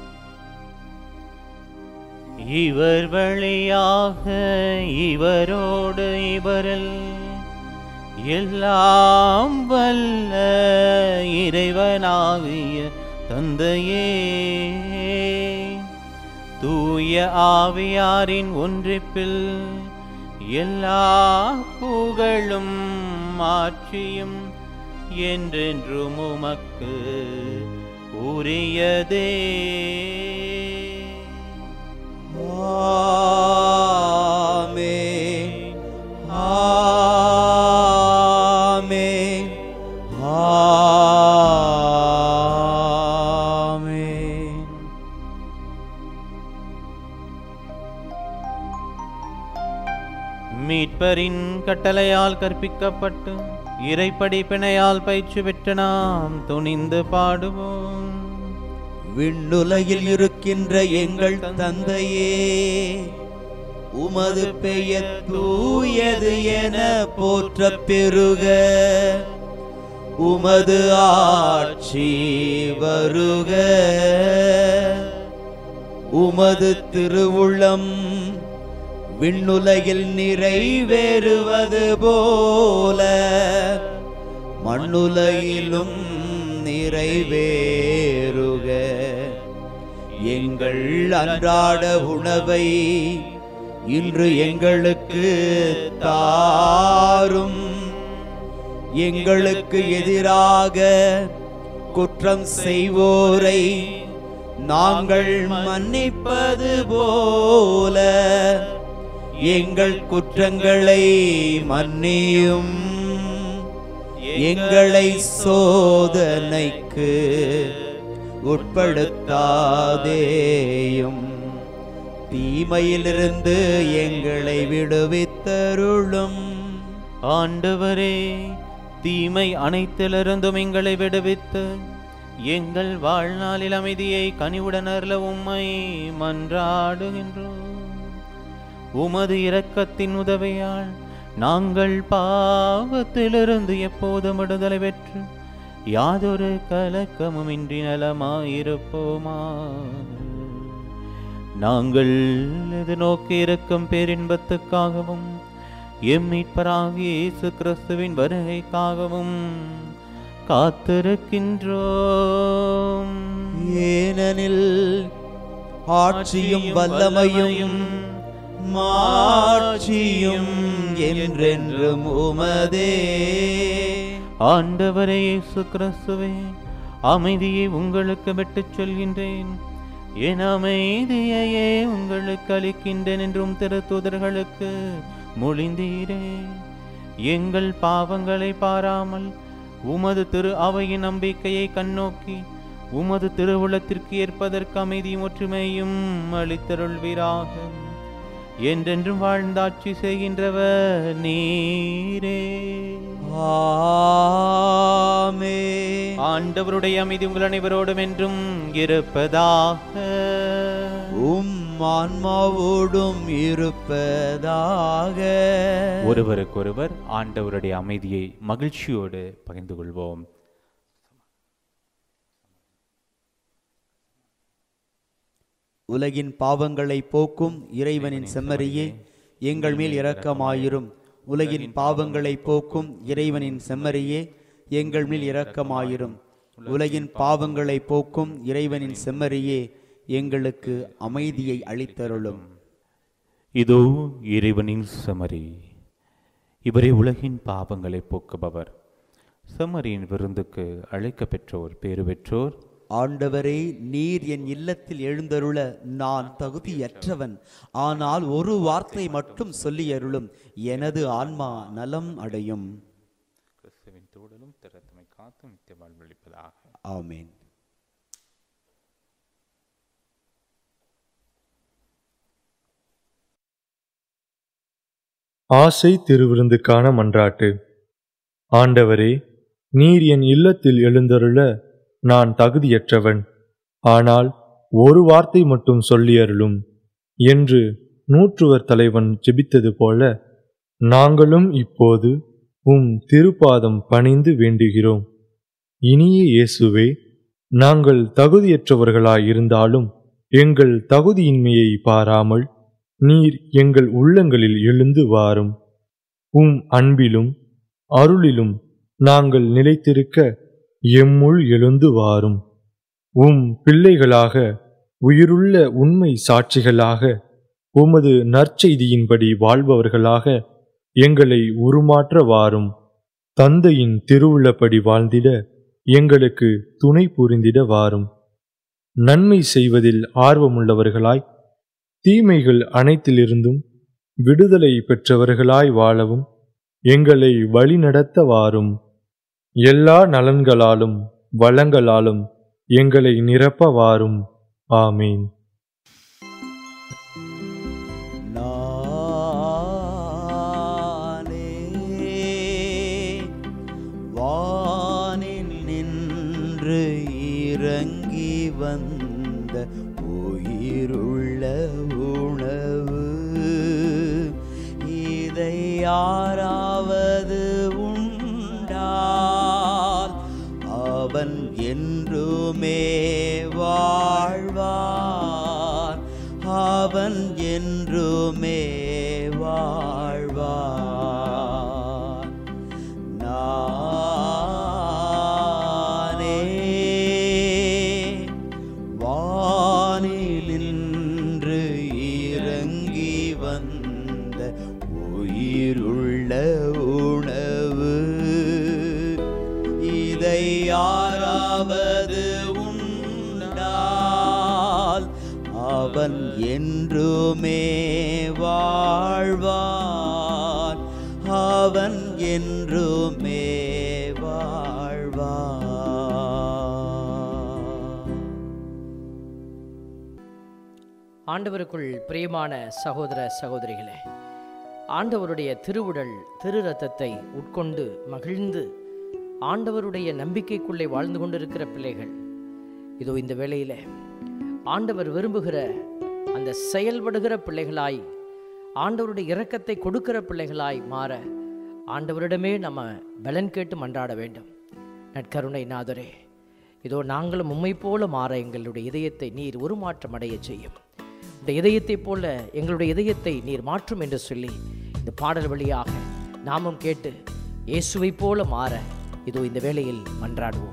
இவர் வழியாக இவரோடு இவரில் எல்லாம் வல்ல இறைவனாகிய தந்தையே தூய ஆவியாரின் ஒன்றிப்பில் எல்லா புகழும் மாட்சியும் என்றென்றும் உமக்கு உரியதே ஆமென் ஆமென் ஆமென் மீட்பரின் கட்டளையால் கற்பிக்கப்பட்டு இறைப்படி பிணையால் பயிற்சி பெற்று நாம் துணிந்து பாடுவோம் விண்ணுலகில் இருக்கின்ற எங்கள் தந்தையே உமது பெயர் தூயது என போற்ற பெருக உமது ஆட்சி வருக உமது திருவுள்ளம் விண்ணுலகில் நிறைவேறுவது போல மண்ணுலகிலும் நிறைவேறுக எங்கள் அன்றாட உணவை இன்று எங்களுக்கு தாரும் எங்களுக்கு எதிராக குற்றம் செய்வோரை நாங்கள் மன்னிப்பது போல எங்கள் குற்றங்களை மன்னியும் எங்களை சோதனைக்கு உட்படுத்தாதேயும் தீமையிலிருந்து எங்களை விடுவித்தருளும் ஆண்டவரே தீமை அனைத்திலிருந்தும் எங்களை விடுவித்து எங்கள் வாழ்நாளில் அமைதியை கனிவுடன் அருள உம்மை மன்றாடுகின்றோம் உமது இரக்கத்தின் உதவியால் நாங்கள் பாவத்திலிருந்து எப்போதும் விடுதலை பெற்று யாதொரு கலக்கமுமின்றி நலமாயிருப்போமா நாங்கள் இது நோக்கி இருக்கும் பேரின்பத்துக்காகவும் எம் மீட்பராகிய இயேசு கிறிஸ்துவின் வருகைக்காகவும் காத்திருக்கின்றோம் ஏனெனில் ஆட்சியும் வல்லமையும் மாட்சியும் என்றென்றும் உமதே ஆண்டவரே இயேசு கிறிஸ்துவே அமைதியை உங்களுக்கு விட்டுச் சொல்கின்றேன் என் அமைதியையே உங்களுக்கு அளிக்கின்றேன் என்றும் திருத்தூதர்களுக்கு மொழிந்தீரே எங்கள் பாவங்களை பாராமல் உமது திரு அவையின் நம்பிக்கையை கண்ணோக்கி உமது திருவுளத்திற்கு ஏற்பதற்கு அமைதியும் ஒற்றுமையும் அளித்தருள்வீராக என்றென்றும் வாழ்ந்தாட்சி செய்கின்றவர் நீரே ஆமே ஆண்டவருடைய அமைதி உங்கள் அனைவரோடும் என்றும் இருப்பதாக உம் ஆன்மாவோடும் இருப்பதாக ஒருவருக்கொருவர் ஆண்டவருடைய அமைதியை மகிழ்ச்சியோடு பகிர்ந்து கொள்வோம் உலகின் பாவங்களை போக்கும் இறைவனின் செம்மறியே எங்கள் மேல் இரக்கமாயிரும் உலகின் பாவங்களை போக்கும் இறைவனின் செம்மறியே எங்கள் மேல் இரக்கமாயிரும் உலகின் பாவங்களை போக்கும் இறைவனின் செம்மறியே எங்களுக்கு அமைதியை அளித்தருளும் இதோ இறைவனின் செமரி இவரே உலகின் பாவங்களை போக்குபவர் செமரியின் விருந்துக்கு அழைக்க பெற்றோர் பேறு பெற்றோர் ஆண்டவரே நீர் என் இல்லத்தில் எழுந்தருள நான் தகுதியற்றவன் ஆனால் ஒரு வார்த்தை மட்டும் சொல்லி அருளும் எனது ஆன்மா நலம் அடையும் கிறிஸ்துவின் தூடலும் திறத்தமை காத்து நித்திய வாழ்வளிப்பதாக ஆமென் ஆசை திருவிருந்துக்கான மன்றாட்டு ஆண்டவரே நீர் என் இல்லத்தில் எழுந்தருள நான் தகுதியற்றவன் ஆனால் ஒரு வார்த்தை மட்டும் சொல்லி அருளும் என்று நூற்றுவர் தலைவன் ஜெபித்தது போல நாங்களும் இப்போது உம் திருப்பாதம் பணிந்து வேண்டுகிறோம் இனிய இயேசுவே நாங்கள் தகுதியற்றவர்களாயிருந்தாலும் எங்கள் தகுதியின்மையை பாராமல் நீர் எங்கள் உள்ளங்களில் எழுந்து வாரும் உம் அன்பிலும் அருளிலும் நாங்கள் நிலைத்திருக்க எம்முள் எழுந்து வாரும் உம் பிள்ளைகளாக உயிருள்ள உண்மை சாட்சிகளாக உமது நற்செய்தியின்படி வாழ்பவர்களாக எங்களை உருமாற்ற வாரும் தந்தையின் திருவுள்ளப்படி வாழ்ந்திட எங்களுக்கு துணை புரிந்திட வாரும் நன்மை செய்வதில் ஆர்வமுள்ளவர்களாய் தீமைகள் அனைத்திலிருந்தும் விடுதலை பெற்றவர்களாய் வாழவும் எங்களை வழிநடத்த வாரும் எல்லா நலன்களாலும் வளங்களாலும் எங்களை நிரப்ப வாரும் ஆமீன் நானே வானில் நின்று இறங்கி வந்த உயிருள்ள உணவு இதை யாராவது உண்டால் அவன் என்றுமே வாழ்வான் அவன் என்றுமே வாழ்வான் நானே வானிலின்று இறங்கி வந்த உயிருள்ள உணவு இதை யாராவது உண்டால் அவன் என்றுமே வாழ்வான் அவன் என்றுமே வாழ்வான் ஆண்டவருக்குள் பிரியமான சகோதர சகோதரிகளே ஆண்டவருடைய திருவுடல் திரு ரத்தத்தை உட்கொண்டு மகிழ்ந்து ஆண்டவருடைய நம்பிக்கைக்குள்ளே வாழ்ந்து கொண்டிருக்கிற பிள்ளைகள் இதோ இந்த வேளையில ஆண்டவர் விரும்புகிற அந்த செயல்படுகிற பிள்ளைகளாய் ஆண்டவருடைய இரக்கத்தை கொடுக்கிற பிள்ளைகளாய் மாற ஆண்டவரிடமே நம்ம பலன் கேட்டு மன்றாட வேண்டும் நற்கருணை நாதரே இதோ நாங்களும் உம்மை போல மாற எங்களுடைய இதயத்தை நீர் உருமாற்றம் அடைய செய்யும் இந்த இதயத்தைப் போல எங்களுடைய இதயத்தை நீர் மாற்றும் என்று சொல்லி இந்த பாடல் வழியாக நாமும் கேட்டு இயேசுவைப் போல மாற இதோ இந்த வேளையில் மன்றாடுவோம்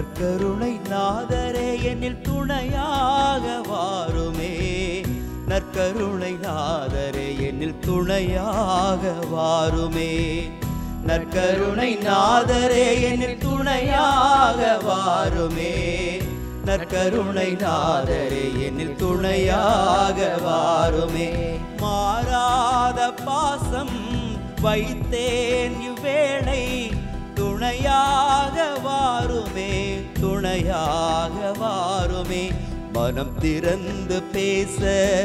நற்கருணை நாதரே என்னில் துணையாக வாருமே நற்க நற்கருணை நாதரே என்னில் துணையாக வாருமே நற்கருணை நாதரே என்னில் துணையாக வாருமே நற்கருணை நாதரே என்னில் துணையாக வாருமே மாறாத பாசம் வைத்தேன் இவ்வேளை துணையாக வாருமே துணையாக வாருமே மனம் திறந்து பேச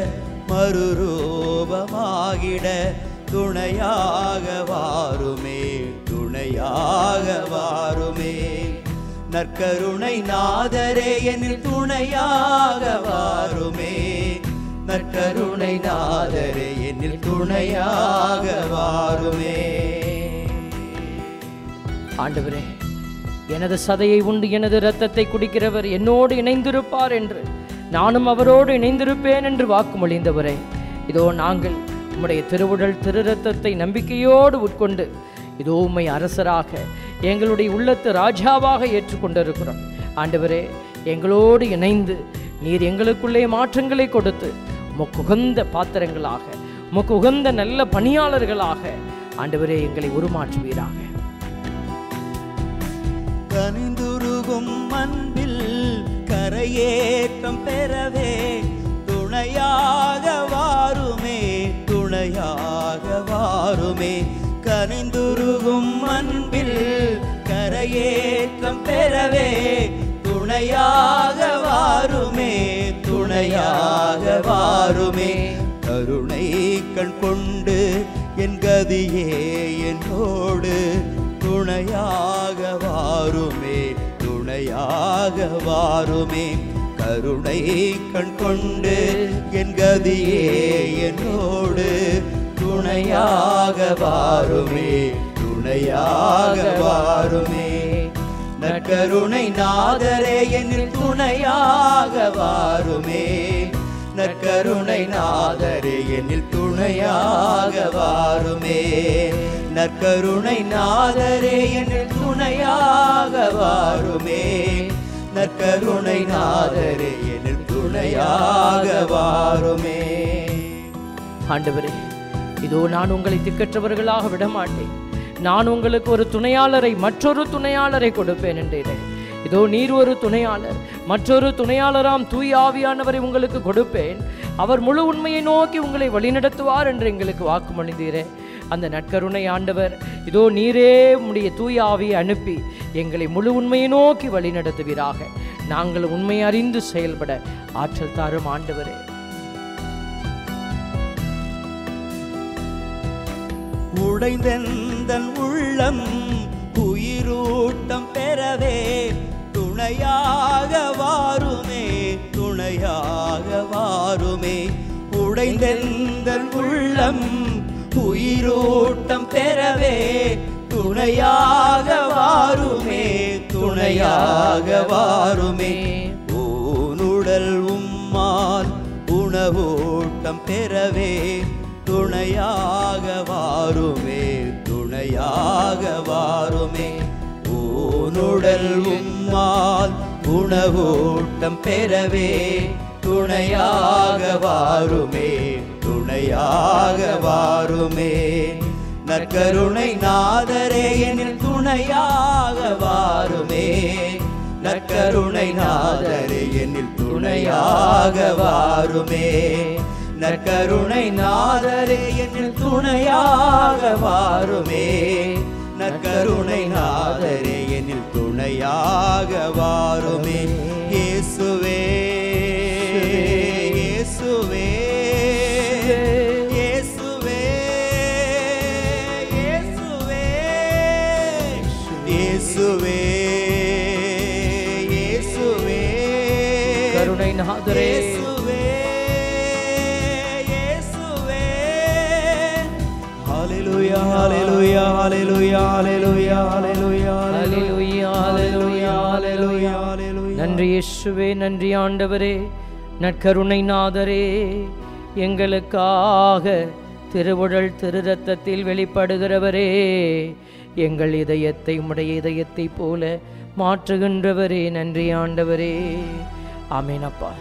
மறுரூபமாகிட துணையாக வாருமே துணையாக வாருமே நற்கருணை நாதரே என்னில் துணையாக வாருமே நற்கருணை நாதரே என்னில் துணையாக வாருமே ஆண்டவரே எனது சதையை உண்டு எனது இரத்தத்தை குடிக்கிறவர் என்னோடு இணைந்திருப்பார் என்று நானும் அவரோடு இணைந்திருப்பேன் என்று வாக்குமொழிந்தவரே இதோ நாங்கள் உம்முடைய திருவுடல் திரு ரத்தத்தை நம்பிக்கையோடு உட்கொண்டு இதோ உம்மை அரசராக எங்களுடைய உள்ளத்து ராஜாவாக ஏற்றுக்கொண்டிருக்கிறோம் ஆண்டவரே எங்களோடு இணைந்து நீர் எங்களுக்குள்ளே மாற்றங்களை கொடுத்து உமக்கு உகந்த பாத்திரங்களாக உமக்கு உகந்த நல்ல பணியாளர்களாக ஆண்டவரே எங்களை உருமாற்றுவீராக கனிந்துருகும் அன்பில் கரையேற்றம் பெறவே துணையாக வாருமே துணையாக வாருமே கனிந்துருகும் அன்பில் கரையேற்றம் பெறவே துணையாக வாருமே துணையாக வாருமே கருணை கண் கொண்டு என் கதியே என்னோடு துணையாக வாருமே துணையாக வாருமே கருணை கண் கொண்டு என் கதியே என்னோடு துணையாக வாருமே துணையாக வாருமே நற்கருணை நாதரே என்னில் துணையாக வாருமே நற்கருணை நாதரே என்னில் துணையாக வாருமே நற்கருணை நாதரே என்னில் துணையாக வாருமே நற்கருணை நாதரே என்னில் துணையாக வாருமே ஆண்டவரே இதோ நான் உங்களை திக்கற்றவர்களாக விடமாட்டேன் நான் உங்களுக்கு ஒரு துணையாளரை மற்றொரு துணையாளரை கொடுப்பேன் என்றேன் இதோ நீர் ஒரு துணையாளர் மற்றொரு துணையாளராம் தூய் ஆவியானவரை உங்களுக்கு கொடுப்பேன் அவர் முழு உண்மையை நோக்கி உங்களை வழிநடத்துவார் என்று எங்களுக்கு வாக்குமொழிந்தீரே அந்த நற்கருணை ஆண்டவர் இதோ நீரே உம்முடைய தூய ஆவியை அனுப்பி எங்களை முழு உண்மையை நோக்கி வழிநடத்துவீராக நாங்கள் உண்மை அறிந்து செயல்பட ஆற்றல் தாரும் ஆண்டவரே உடைந்தெந்தன் உள்ளம் உயிரூட்டம் பெறவே துணையாக வாருமே துணையாக வாருமே உடைந்தெந்தன் உள்ளம் உயிரூட்டம் பெறவே துணையாக வாருமே துணையாக வாருமே ஊனுடல் உம்மால் உணவூட்டம் பெறவே துணையாக வாருமே துணையாக வாருமே ஊனுடல் உம்மால் உணவூட்டம் பெறவே துணையாக வாருமே துணையாக வாருமே நற்கருணை நாதரே எனில் துணையாக வாருமே நற்கருணை நாதரே எனில் துணையாக வாருமே நற்கருணை நாதரே எனில் துணையாக வாருமே நற்கருணை நாதரே எனில் துணையாக வாருமே இயேசுவே இயேசுவே இயேசுவே இயேசுவே இயேசுவே இயேசுவே கருணை நாதரே இயேசுவே இயேசுவே ஹalleluya ஹalleluya ஹalleluya ஹalleluya ஹalleluya ஹalleluya ஹalleluya ஹalleluya ஹalleluya நன்றி இயேசுவே நன்றி ஆண்டவரே நற்கருணை நாதரே எங்களுக்காக திருவுடல் திரு ரத்தத்தில் வெளிப்படுகிறவரே எங்கள் இதயத்தை உம்முடைய இதயத்தைப் போல மாற்றுகின்றவரே நன்றி ஆண்டவரே ஆமேன் அப்பா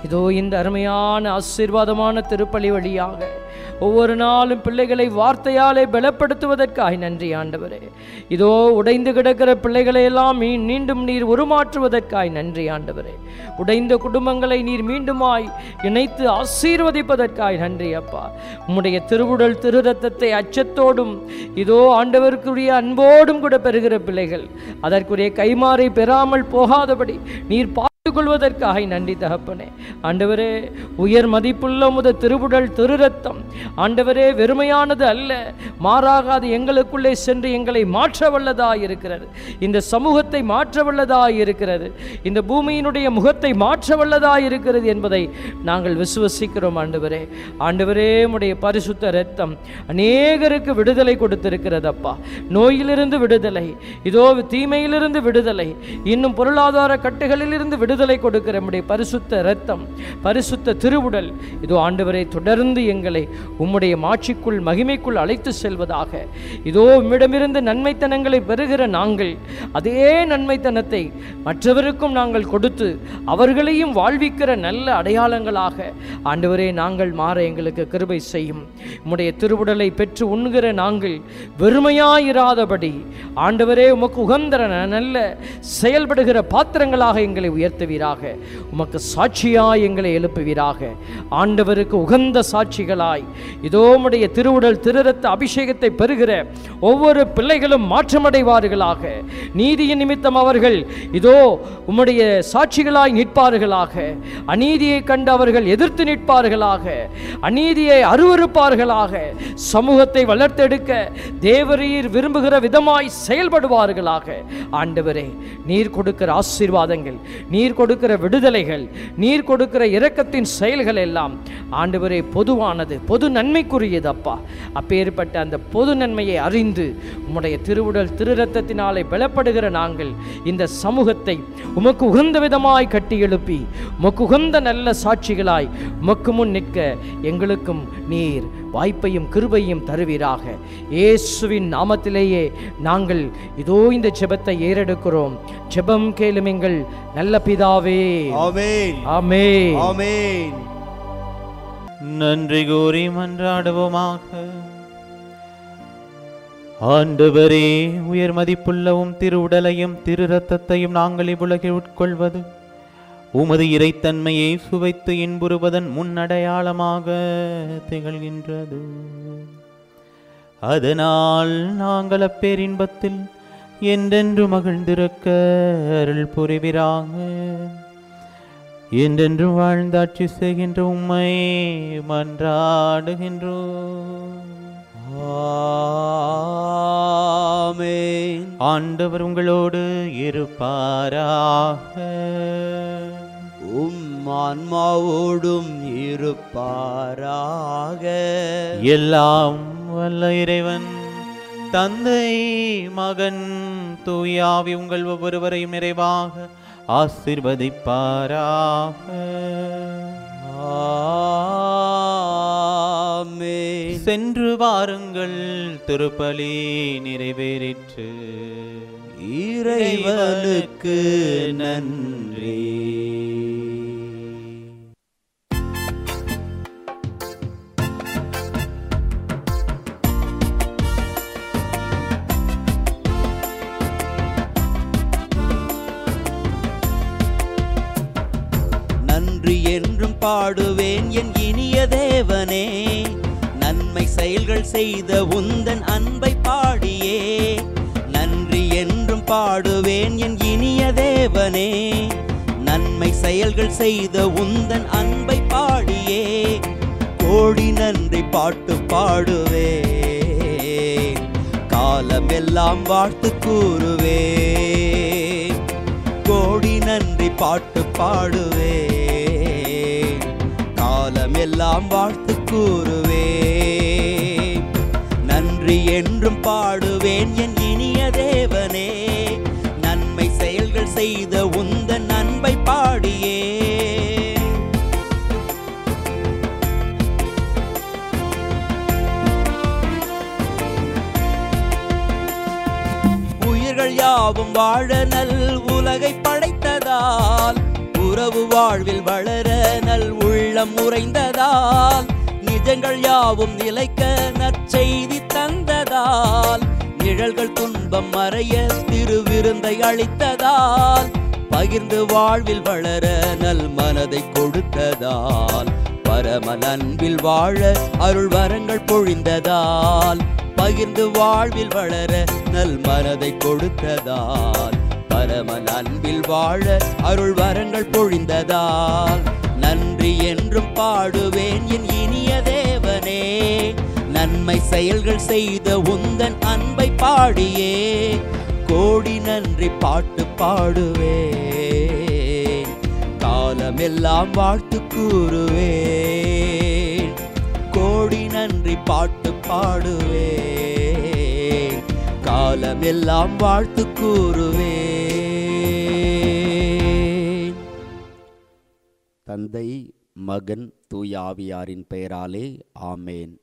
இதோ இந்த அருமையான ஆசீர்வாதமான திருப்பலி வழியாக ஒவ்வொரு நாளும் பிள்ளைகளை வார்த்தையாலே பலப்படுத்துவதற்காக நன்றி ஆண்டவரே இதோ உடைந்து கிடக்கிற பிள்ளைகளை எல்லாம் மீ மீண்டும் நீர் உருமாற்றுவதற்காய் நன்றி ஆண்டவரே உடைந்த குடும்பங்களை நீர் மீண்டுமாய் இணைத்து ஆசீர்வதிப்பதற்காய் நன்றி அப்பா உம்முடைய திருவுடல் திருரத்தத்தை அச்சத்தோடும் இதோ ஆண்டவருக்குரிய அன்போடும் கூட பெறுகிற பிள்ளைகள் அதற்குரிய கைமாறை பெறாமல் போகாதபடி நீர் பா கொள்வதற்காக நன்றி தகப்பனே ஆண்டவரே உயர் மதிப்புள்ள முத திருவுடல் திருரத்தம் ஆண்டவரே வெறுமையானது அல்ல மாறாக அது எங்களுக்குள்ளே சென்று எங்களை மாற்ற வல்லதாய் இருக்கிறது இந்த சமூகத்தை மாற்ற வல்லதாய் இருக்கிறது இந்த பூமியினுடைய முகத்தை மாற்ற வல்லதாய் இருக்கிறது என்பதை நாங்கள் விசுவசிக்கிறோம் ஆண்டவரே ஆண்டவரே உடைய பரிசுத்த இரத்தம் அநேகருக்கு விடுதலை கொடுத்திருக்கிறதப்பா நோயிலிருந்து விடுதலை இதோ தீமையிலிருந்து விடுதலை இன்னும் பொருளாதார கட்டுகளிலிருந்து விடுதலை கொடுக்கிற நம்முடைய பரிசுத்த இரத்தம் பரிசுத்த திருவுடல் இதோ ஆண்டவரை தொடர்ந்து எங்களை உம்முடைய மாட்சிக்குள் மகிமைக்குள் அழைத்து செல்வதாக இதோ உம்மிடமிருந்து நன்மைத்தனங்களை பெறுகிற நாங்கள் அதே நன்மைத்தனத்தை மற்றவருக்கும் நாங்கள் கொடுத்து அவர்களையும் வாழ்விக்கிற நல்ல அடையாளங்களாக ஆண்டவரே நாங்கள் மாற எங்களுக்கு கிருபை செய்யும் உம்முடைய திருவுடலை பெற்று உண்கிற நாங்கள் வெறுமையாயிராதபடி ஆண்டவரே உமக்கு உகந்த நல்ல செயல்படுகிற பாத்திரங்களாக எங்களை உயர்த்துவீராக உமக்கு சாட்சியாய் எங்களை எழுப்புவீராக ஆண்டவருக்கு உகந்த சாட்சிகளாய் இதோ உம்முடைய திருவுடல் திருரத்த அபிஷேகத்தை பெறுகிற ஒவ்வொரு பிள்ளைகளும் மாற்றமடைவார்களாக நீதியின் நிமித்தம் அவர்கள் இதோ உம்முடைய சாட்சிகளாய் நிற்பார்களாக அநீதியை கண்டு அவர்கள் எதிர்த்து நிற்பார்களாக அநீதியை அருவருப்பார்களாக சமூகத்தை வளர்த்தெடுக்க தேவரீர் விரும்புகிற விதமாய் செயல்படுவார்களாக ஆண்டவரே நீர் கொடுக்கிற ஆசீர்வாதங்கள் நீர் கொடுக்கிற விடுதலைகள் நீர் கொடுக்கிற இரக்கத்தின் செயல்கள் எல்லாம் ஆண்டவரே பொதுவானது பொது நன்மைக்குரியது அப்பா அப்பேற்பட்ட அந்த பொது நன்மையை அறிந்து உம்முடைய திருவுடல் திருரத்தத்தினாலே பலப்படுகிற நாங்கள் இந்த சமூகத்தை உமக்கு உகந்த விதமாய் கட்டி எழுப்பி உமக்கு உகந்த நல்ல சாட்சிகளாய் உமக்கு முன் நிற்க எங்களுக்கும் நீர் வாய்ப்பையும் கிருபையும் தருவீராக இயேசுவின் நாமத்திலேயே நாங்கள் இதோ இந்த ஜெபத்தை ஏறெடுக்கிறோம் ஜெபம் கேளும் எங்கள் நல்ல பிதாவே ஆமென் ஆமே ஆமென் நன்றி கூறி மன்றாடுவோமாக ஆண்டவரே உயர் மதிப்புள்ளவும் திரு உடலையும் திரு ரத்தத்தையும் நாங்கள் இவ்வுலகில் உட்கொள்வது உமது இறைத்தன்மையை சுவைத்து இன்புறுவதன் முன்னடையாளமாக திகழ்கின்றது அதனால் நாங்கள் அப்பேரின்பத்தில் என்றென்று மகிழ்ந்திருக்க அருள் புரிவிராக என்றென்று வாழ்ந்தாட்சி செய்கின்ற உம்மை மன்றாடுகின்றோம் ஆமென் ஆண்டவர் உங்களோடு இருப்பாராக உம் ஆன்மாவோடும் இருப்பாராக எல்லாம் வல்ல இறைவன் தந்தை மகன் தூயாவி உங்கள் ஒவ்வொருவரையும் நிறைவாக ஆசிர்வதிப்பாராக ஆமென் சென்று வாருங்கள் திருப்பலி நிறைவேறிற்று இறைவனுக்கு நன்றி நன்றி என்றும் பாடுவேன் என் இனிய தேவனே நன்மை செயல்கள் செய்த உந்தன் அன்பை பாடியே நன்றி என்றும் பாடுவேன் என் இனிய தேவனே நன்மை செயல்கள் செய்த உந்தன் அன்பை பாடியே கோடி நன்றி பாட்டு பாடுவேன் காலமெல்லாம் வாழ்த்து கூறுவேன் கோடி நன்றி பாட்டு பாடுவேன் காலமெல்லாம் வாழ்த்து கூறுவேன் நன்றி என்றும் பாடுவேன் என் இனிய தேவனே நன்மை செயல்கள் செய்த உந்த நன்மை பாடியே உயிர்கள் யாவும் வாழ நல் உலகை படைத்ததால் உற உறவு வாழ்வில் வளர நல் உள்ளம் உறைந்ததால் நிஜங்கள் யாவும் நிலைக்க நற்செய்தி தந்ததால் நிழல்கள் துன்பம் மறைய திருவிருந்தை அளித்ததால் பகிர்ந்து வாழ்வில் வளர நல் மனதை கொடுத்ததால் பரமன் அன்பில் வாழ அருள் வரங்கள் பொழிந்ததால் பகிர்ந்து வாழ்வில் வளர நல் மனதை கொடுத்ததால் பரமன் அன்பில் வாழ அருள் வரங்கள் பொழிந்ததால் நன்றி என்றும் பாடுவேன் என் இனிய தேவனே நன்மை செயல்கள் செய்த உந்தன் அன்பை பாடியே கோடி நன்றி பாட்டு பாடுவேன் காலமெல்லாம் வாழ்த்து கூறுவேன் கோடி நன்றி பாட்டு பாடுவேன் காலமெல்லாம் வாழ்த்து கூறுவேன் தந்தை மகன் தூயாவியாரின் பெயராலே ஆமேன்